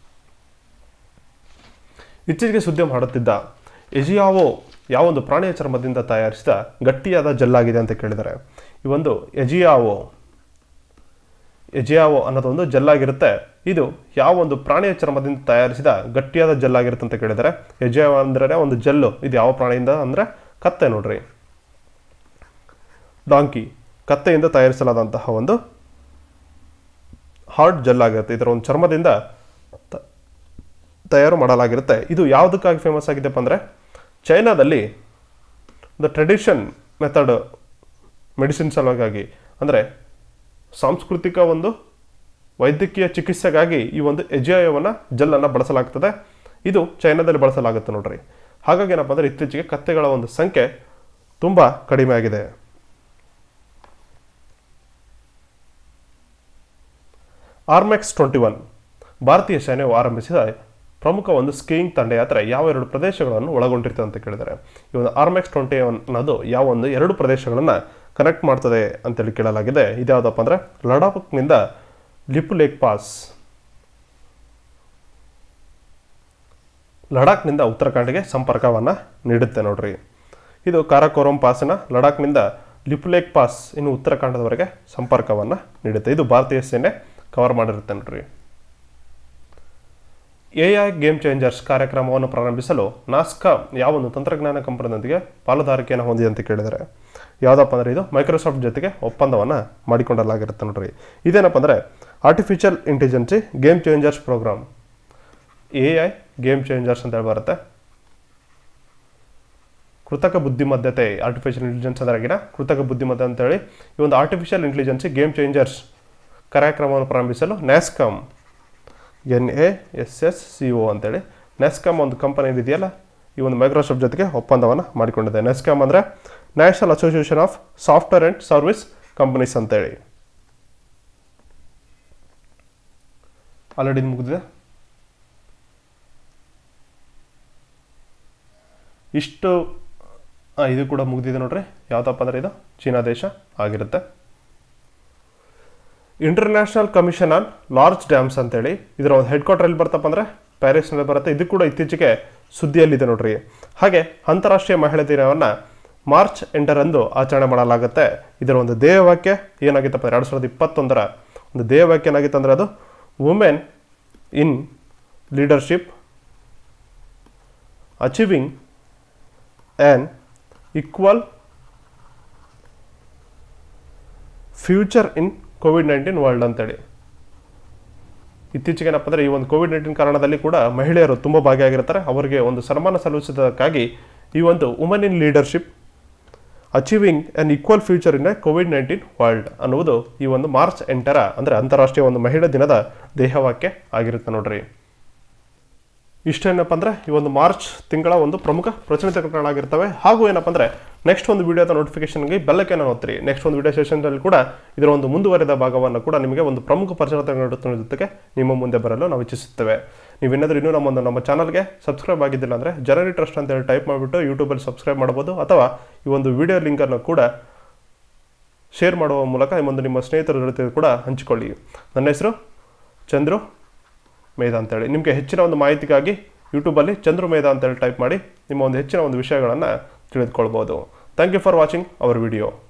ಇತ್ತೀಚೆಗೆ ಸುದ್ದಿ ಮಾಡುತ್ತಿದ್ದ ಎಜಿಯಾವೋ ಯಾವೊಂದು ಪ್ರಾಣಿಯ ಚರ್ಮದಿಂದ ತಯಾರಿಸಿದ ಗಟ್ಟಿಯಾದ ಜೆಲ್ಲಾಗಿದೆ ಅಂತ ಕೇಳಿದ್ದಾರೆ ಈ ಒಂದು ಎಜಿಯಾವೋ ಎಜಿಯಾವೋ ಅನ್ನೋದೊಂದು ಜೆಲ್ಲಾಗಿರುತ್ತೆ ಇದು ಯಾವ ಒಂದು ಪ್ರಾಣಿಯ ಚರ್ಮದಿಂದ ತಯಾರಿಸಿದ ಗಟ್ಟಿಯಾದ ಜೆಲ್ಲಾಗಿರುತ್ತೆ ಅಂತ ಕೇಳಿದರೆ ಎಜಿಯಾವೋ ಅಂದ್ರೆ ಒಂದು ಜೆಲ್ಲು ಇದು ಯಾವ ಪ್ರಾಣಿಯಿಂದ ಅಂದರೆ ಕತ್ತೆ ನೋಡ್ರಿ ಡಾಂಕಿ ಕತ್ತೆಯಿಂದ ತಯಾರಿಸಲಾದಂತಹ ಒಂದು ಹಾರ್ಡ್ ಜೆಲ್ ಆಗಿರುತ್ತೆ ಇದರ ಒಂದು ಚರ್ಮದಿಂದ ತ- ತಯಾರು ಮಾಡಲಾಗಿರುತ್ತೆ ಇದು ಯಾವುದಕ್ಕಾಗಿ ಫೇಮಸ್ ಆಗಿದೆಪ್ಪ ಅಂದರೆ ಚೈನಾದಲ್ಲಿ ಒಂದು ಟ್ರೆಡಿಷನ್ ಮೆಥಡ್ ಮೆಡಿಸಿನ್ ಸಲುವಾಗಿ ಅಂದರೆ ಸಾಂಸ್ಕೃತಿಕ ಒಂದು ವೈದ್ಯಕೀಯ ಚಿಕಿತ್ಸೆಗಾಗಿ ಈ ಒಂದು ಎಜಿಯಾಯವನ್ನು ಜೆಲ್ಲನ್ನು ಬಳಸಲಾಗ್ತದೆ ಇದು ಚೈನಾದಲ್ಲಿ ಬಳಸಲಾಗುತ್ತೆ ನೋಡ್ರಿ ಹಾಗಾಗಿ ಏನಪ್ಪ ಅಂದರೆ ಇತ್ತೀಚೆಗೆ ಕತ್ತೆಗಳ ಒಂದು ಸಂಖ್ಯೆ ತುಂಬ ಕಡಿಮೆ ಆಗಿದೆ ಆರ್ಮೆಕ್ಸ್ ಟ್ವೆಂಟಿ ಒನ್ ಭಾರತೀಯ ಸೈನ್ಯವು ಆರಂಭಿಸಿದ ಪ್ರಮುಖ ಒಂದು ಸ್ಕೀಯಿಂಗ್ ತಂಡಯಾತ್ರೆ ಯಾವ ಎರಡು ಪ್ರದೇಶಗಳನ್ನು ಒಳಗೊಂಡಿರ್ತದೆ ಅಂತ ಕೇಳಿದ್ದಾರೆ ಈ ಒಂದು ಆರ್ಮೆಕ್ಸ್ ಟ್ವೆಂಟಿ ಒನ್ ಅನ್ನೋದು ಯಾವ ಒಂದು ಎರಡು ಪ್ರದೇಶಗಳನ್ನು ಕನೆಕ್ಟ್ ಮಾಡ್ತದೆ ಅಂತೇಳಿ ಕೇಳಲಾಗಿದೆ ಇದ್ಯಾವುದಪ್ಪ ಅಂದರೆ ಲಡಾಖ್ನಿಂದ ಲಿಪು ಲೇಕ್ ಪಾಸ್ ಲಡಾಖ್ನಿಂದ ಉತ್ತರಾಖಂಡ್ಗೆ ಸಂಪರ್ಕವನ್ನು ನೀಡುತ್ತೆ ನೋಡ್ರಿ ಇದು ಕಾರಾಕೋರಂ ಪಾಸ್ನ ಲಡಾಖ್ನಿಂದ ಲಿಪುಲೇಕ್ ಪಾಸ್ ಇನ್ನು ಉತ್ತರಾಖಂಡದವರೆಗೆ ಸಂಪರ್ಕವನ್ನು ನೀಡುತ್ತೆ ಇದು ಭಾರತೀಯ ಸೇನೆ ಕವರ್ ಮಾಡಿರುತ್ತೆ ನೋಡ್ರಿ ಎ ಐ ಗೇಮ್ ಚೇಂಜರ್ಸ್ ಕಾರ್ಯಕ್ರಮವನ್ನು ಪ್ರಾರಂಭಿಸಲು ನಾಸ್ಕಾ ಯಾವ ಒಂದು ತಂತ್ರಜ್ಞಾನ ಕಂಪನಿಯೊಂದಿಗೆ ಪಾಲುದಾರಿಕೆಯನ್ನು ಹೊಂದಿದೆ ಅಂತ ಕೇಳಿದರೆ ಯಾವುದಪ್ಪ ಅಂದರೆ ಇದು ಮೈಕ್ರೋಸಾಫ್ಟ್ ಜೊತೆಗೆ ಒಪ್ಪಂದವನ್ನು ಮಾಡಿಕೊಂಡಲಾಗಿರುತ್ತೆ ನೋಡ್ರಿ ಇದೇನಪ್ಪ ಅಂದರೆ artificial intelligence game changers programme A I game changers ಅಂತ ಹೇಳಿ ಬರುತ್ತೆ ಕೃತಕ ಬುದ್ಧಿಮತ್ತತೆ ಆರ್ಟಿಫಿಷಿಯಲ್ ಇಂಟೆಲಿಜೆನ್ಸ್ ಅದರಾಗಿನ ಕೃತಕ ಬುದ್ಧಿಮತ್ತೆ ಅಂತೇಳಿ ಈ ಒಂದು ಆರ್ಟಿಫಿಷಿಯಲ್ ಇಂಟೆಲಿಜೆನ್ಸಿ ಗೇಮ್ ಚೇಂಜರ್ಸ್ ಕಾರ್ಯಕ್ರಮವನ್ನು ಪ್ರಾರಂಭಿಸಲು NASSCOM N A S S C O ಅಂತೇಳಿ ನೆಸ್ಕಾಮ್ ಒಂದು ಕಂಪನಿ ಇದೆಯಲ್ಲ ಈ ಒಂದು ಮೈಕ್ರೋಸಾಫ್ಟ್ ಜೊತೆಗೆ ಒಪ್ಪಂದವನ್ನು ಮಾಡಿಕೊಂಡಿದೆ ನೆಸ್ಕಾಮ್ ಅಂದರೆ national association of software and service companies ಅಂತೇಳಿ ಆಲ್ರೆಡಿ ಮುಗಿದಿದೆ ಇಷ್ಟು ಆ, ಇದು ಕೂಡ ಮುಗಿದಿದೆ ನೋಡ್ರಿ ಯಾವ್ದಪ್ಪ ಅಂದ್ರೆ ಇದು ಚೀನಾ ದೇಶ ಆಗಿರುತ್ತೆ international commission on large dams ಅಂತೇಳಿ ಇದರ ಒಂದು ಹೆಡ್ ಕ್ವಾರ್ಟರ್ ಎಲ್ಲಿ ಬರ್ತಪ್ಪ ಅಂದರೆ ಪ್ಯಾರಿಸ್ನಲ್ಲಿ ಬರುತ್ತೆ ಇದು ಕೂಡ ಇತ್ತೀಚೆಗೆ ಸುದ್ದಿಯಲ್ಲಿದೆ ನೋಡ್ರಿ ಹಾಗೆ ಅಂತಾರಾಷ್ಟ್ರೀಯ ಮಹಿಳಾ ದಿನವನ್ನು ಮಾರ್ಚ್ ಎಂಟರಂದು ಆಚರಣೆ ಮಾಡಲಾಗುತ್ತೆ ಇದರ ಒಂದು ಧ್ಯೇಯವಾಕ್ಯ ಏನಾಗಿತ್ತಪ್ಪ ಎರಡು ಸಾವಿರದ ಇಪ್ಪತ್ತೊಂದರ ಒಂದು ಧ್ಯೇಯವಾಕ್ಯ ಏನಾಗಿತ್ತು ಅಂದರೆ ಅದು women in leadership achieving an equal future in covid nineteen world ಅಂತೇಳಿ ಇತ್ತೀಚೆಗೆ ಏನಪ್ಪ ಅಂದರೆ ಈ ಒಂದು ಕೋವಿಡ್ ನೈನ್ಟೀನ್ ಕಾರಣದಲ್ಲಿ ಕೂಡ ಮಹಿಳೆಯರು ತುಂಬ ಭಾಗಿಯಾಗಿರ್ತಾರೆ ಅವರಿಗೆ ಒಂದು ಸನ್ಮಾನ ಸಲ್ಲಿಸೋದಕ್ಕಾಗಿ ಈ ಒಂದು woman in leadership achieving an equal future in a Covid nineteen world ಅನ್ನುವುದು ಈ ಒಂದು ಮಾರ್ಚ್ ಎಂಟರ ಅಂದರೆ ಅಂತಾರಾಷ್ಟ್ರೀಯ ಒಂದು ಮಹಿಳಾ ದಿನದ ದೇಹವಾಕ್ಯ ಆಗಿರುತ್ತೆ ನೋಡ್ರಿ ಇಷ್ಟೇನಪ್ಪ ಅಂದರೆ ಈ ಒಂದು ಮಾರ್ಚ್ ತಿಂಗಳ ಒಂದು ಪ್ರಮುಖ ಪ್ರಚಲಿತಗಳಾಗಿರ್ತವೆ ಹಾಗೂ ಏನಪ್ಪ ಅಂದರೆ ನೆಕ್ಸ್ಟ್ ಒಂದು ವಿಡಿಯೋದ ನೋಟಿಫಿಕೇಶನ್ಗೆ ಬೆಲ್ಲಕ್ಕೆ ಓದ್ತೀರಿ ನೆಕ್ಸ್ಟ್ ಒಂದು ವಿಡಿಯೋ ಸೆಷನ್ದಲ್ಲಿ ಕೂಡ ಇದರ ಒಂದು ಮುಂದುವರೆದ ಭಾಗವನ್ನು ಕೂಡ ನಿಮಗೆ ಒಂದು ಪ್ರಮುಖ ಪ್ರಚಲಿತಗಳ ಜೊತೆಗೆ ನಿಮ್ಮ ಮುಂದೆ ಬರಲು ನಾವು ಇಚ್ಛಿಸುತ್ತೇವೆ ನೀವೇನಾದರೂ ಇನ್ನೂ ನಮ್ಮ ಒಂದು ನಮ್ಮ ಚಾನಲ್ಗೆ ಸಬ್ಸ್ಕ್ರೈಬ್ ಆಗಿದ್ದಿಲ್ಲ ಅಂದರೆ ಜನರಿ ಟ್ರಸ್ಟ್ ಅಂತೇಳಿ ಟೈಪ್ ಮಾಡಿಬಿಟ್ಟು ಯೂಟ್ಯೂಬಲ್ಲಿ ಸಬ್ಸ್ಕ್ರೈಬ್ ಮಾಡ್ಬೋದು ಅಥವಾ ಈ ಒಂದು ವಿಡಿಯೋ ಲಿಂಕನ್ನು ಕೂಡ ಶೇರ್ ಮಾಡುವ ಮೂಲಕ ಈ ಒಂದು ನಿಮ್ಮ ಸ್ನೇಹಿತರ ಜೊತೆ ಕೂಡ ಹಂಚಿಕೊಳ್ಳಿ ನನ್ನ ಹೆಸರು ಚಂದ್ರು ಮೇಧ ಅಂತೇಳಿ ನಿಮಗೆ ಹೆಚ್ಚಿನ ಒಂದು ಮಾಹಿತಿಗಾಗಿ ಯೂಟ್ಯೂಬಲ್ಲಿ ಚಂದ್ರು ಮೇಧ ಅಂತೇಳಿ ಟೈಪ್ ಮಾಡಿ ನಿಮ್ಮ ಒಂದು ಹೆಚ್ಚಿನ ಒಂದು ವಿಷಯಗಳನ್ನು ತಿಳಿದುಕೊಳ್ಬೋದು thank you for watching our video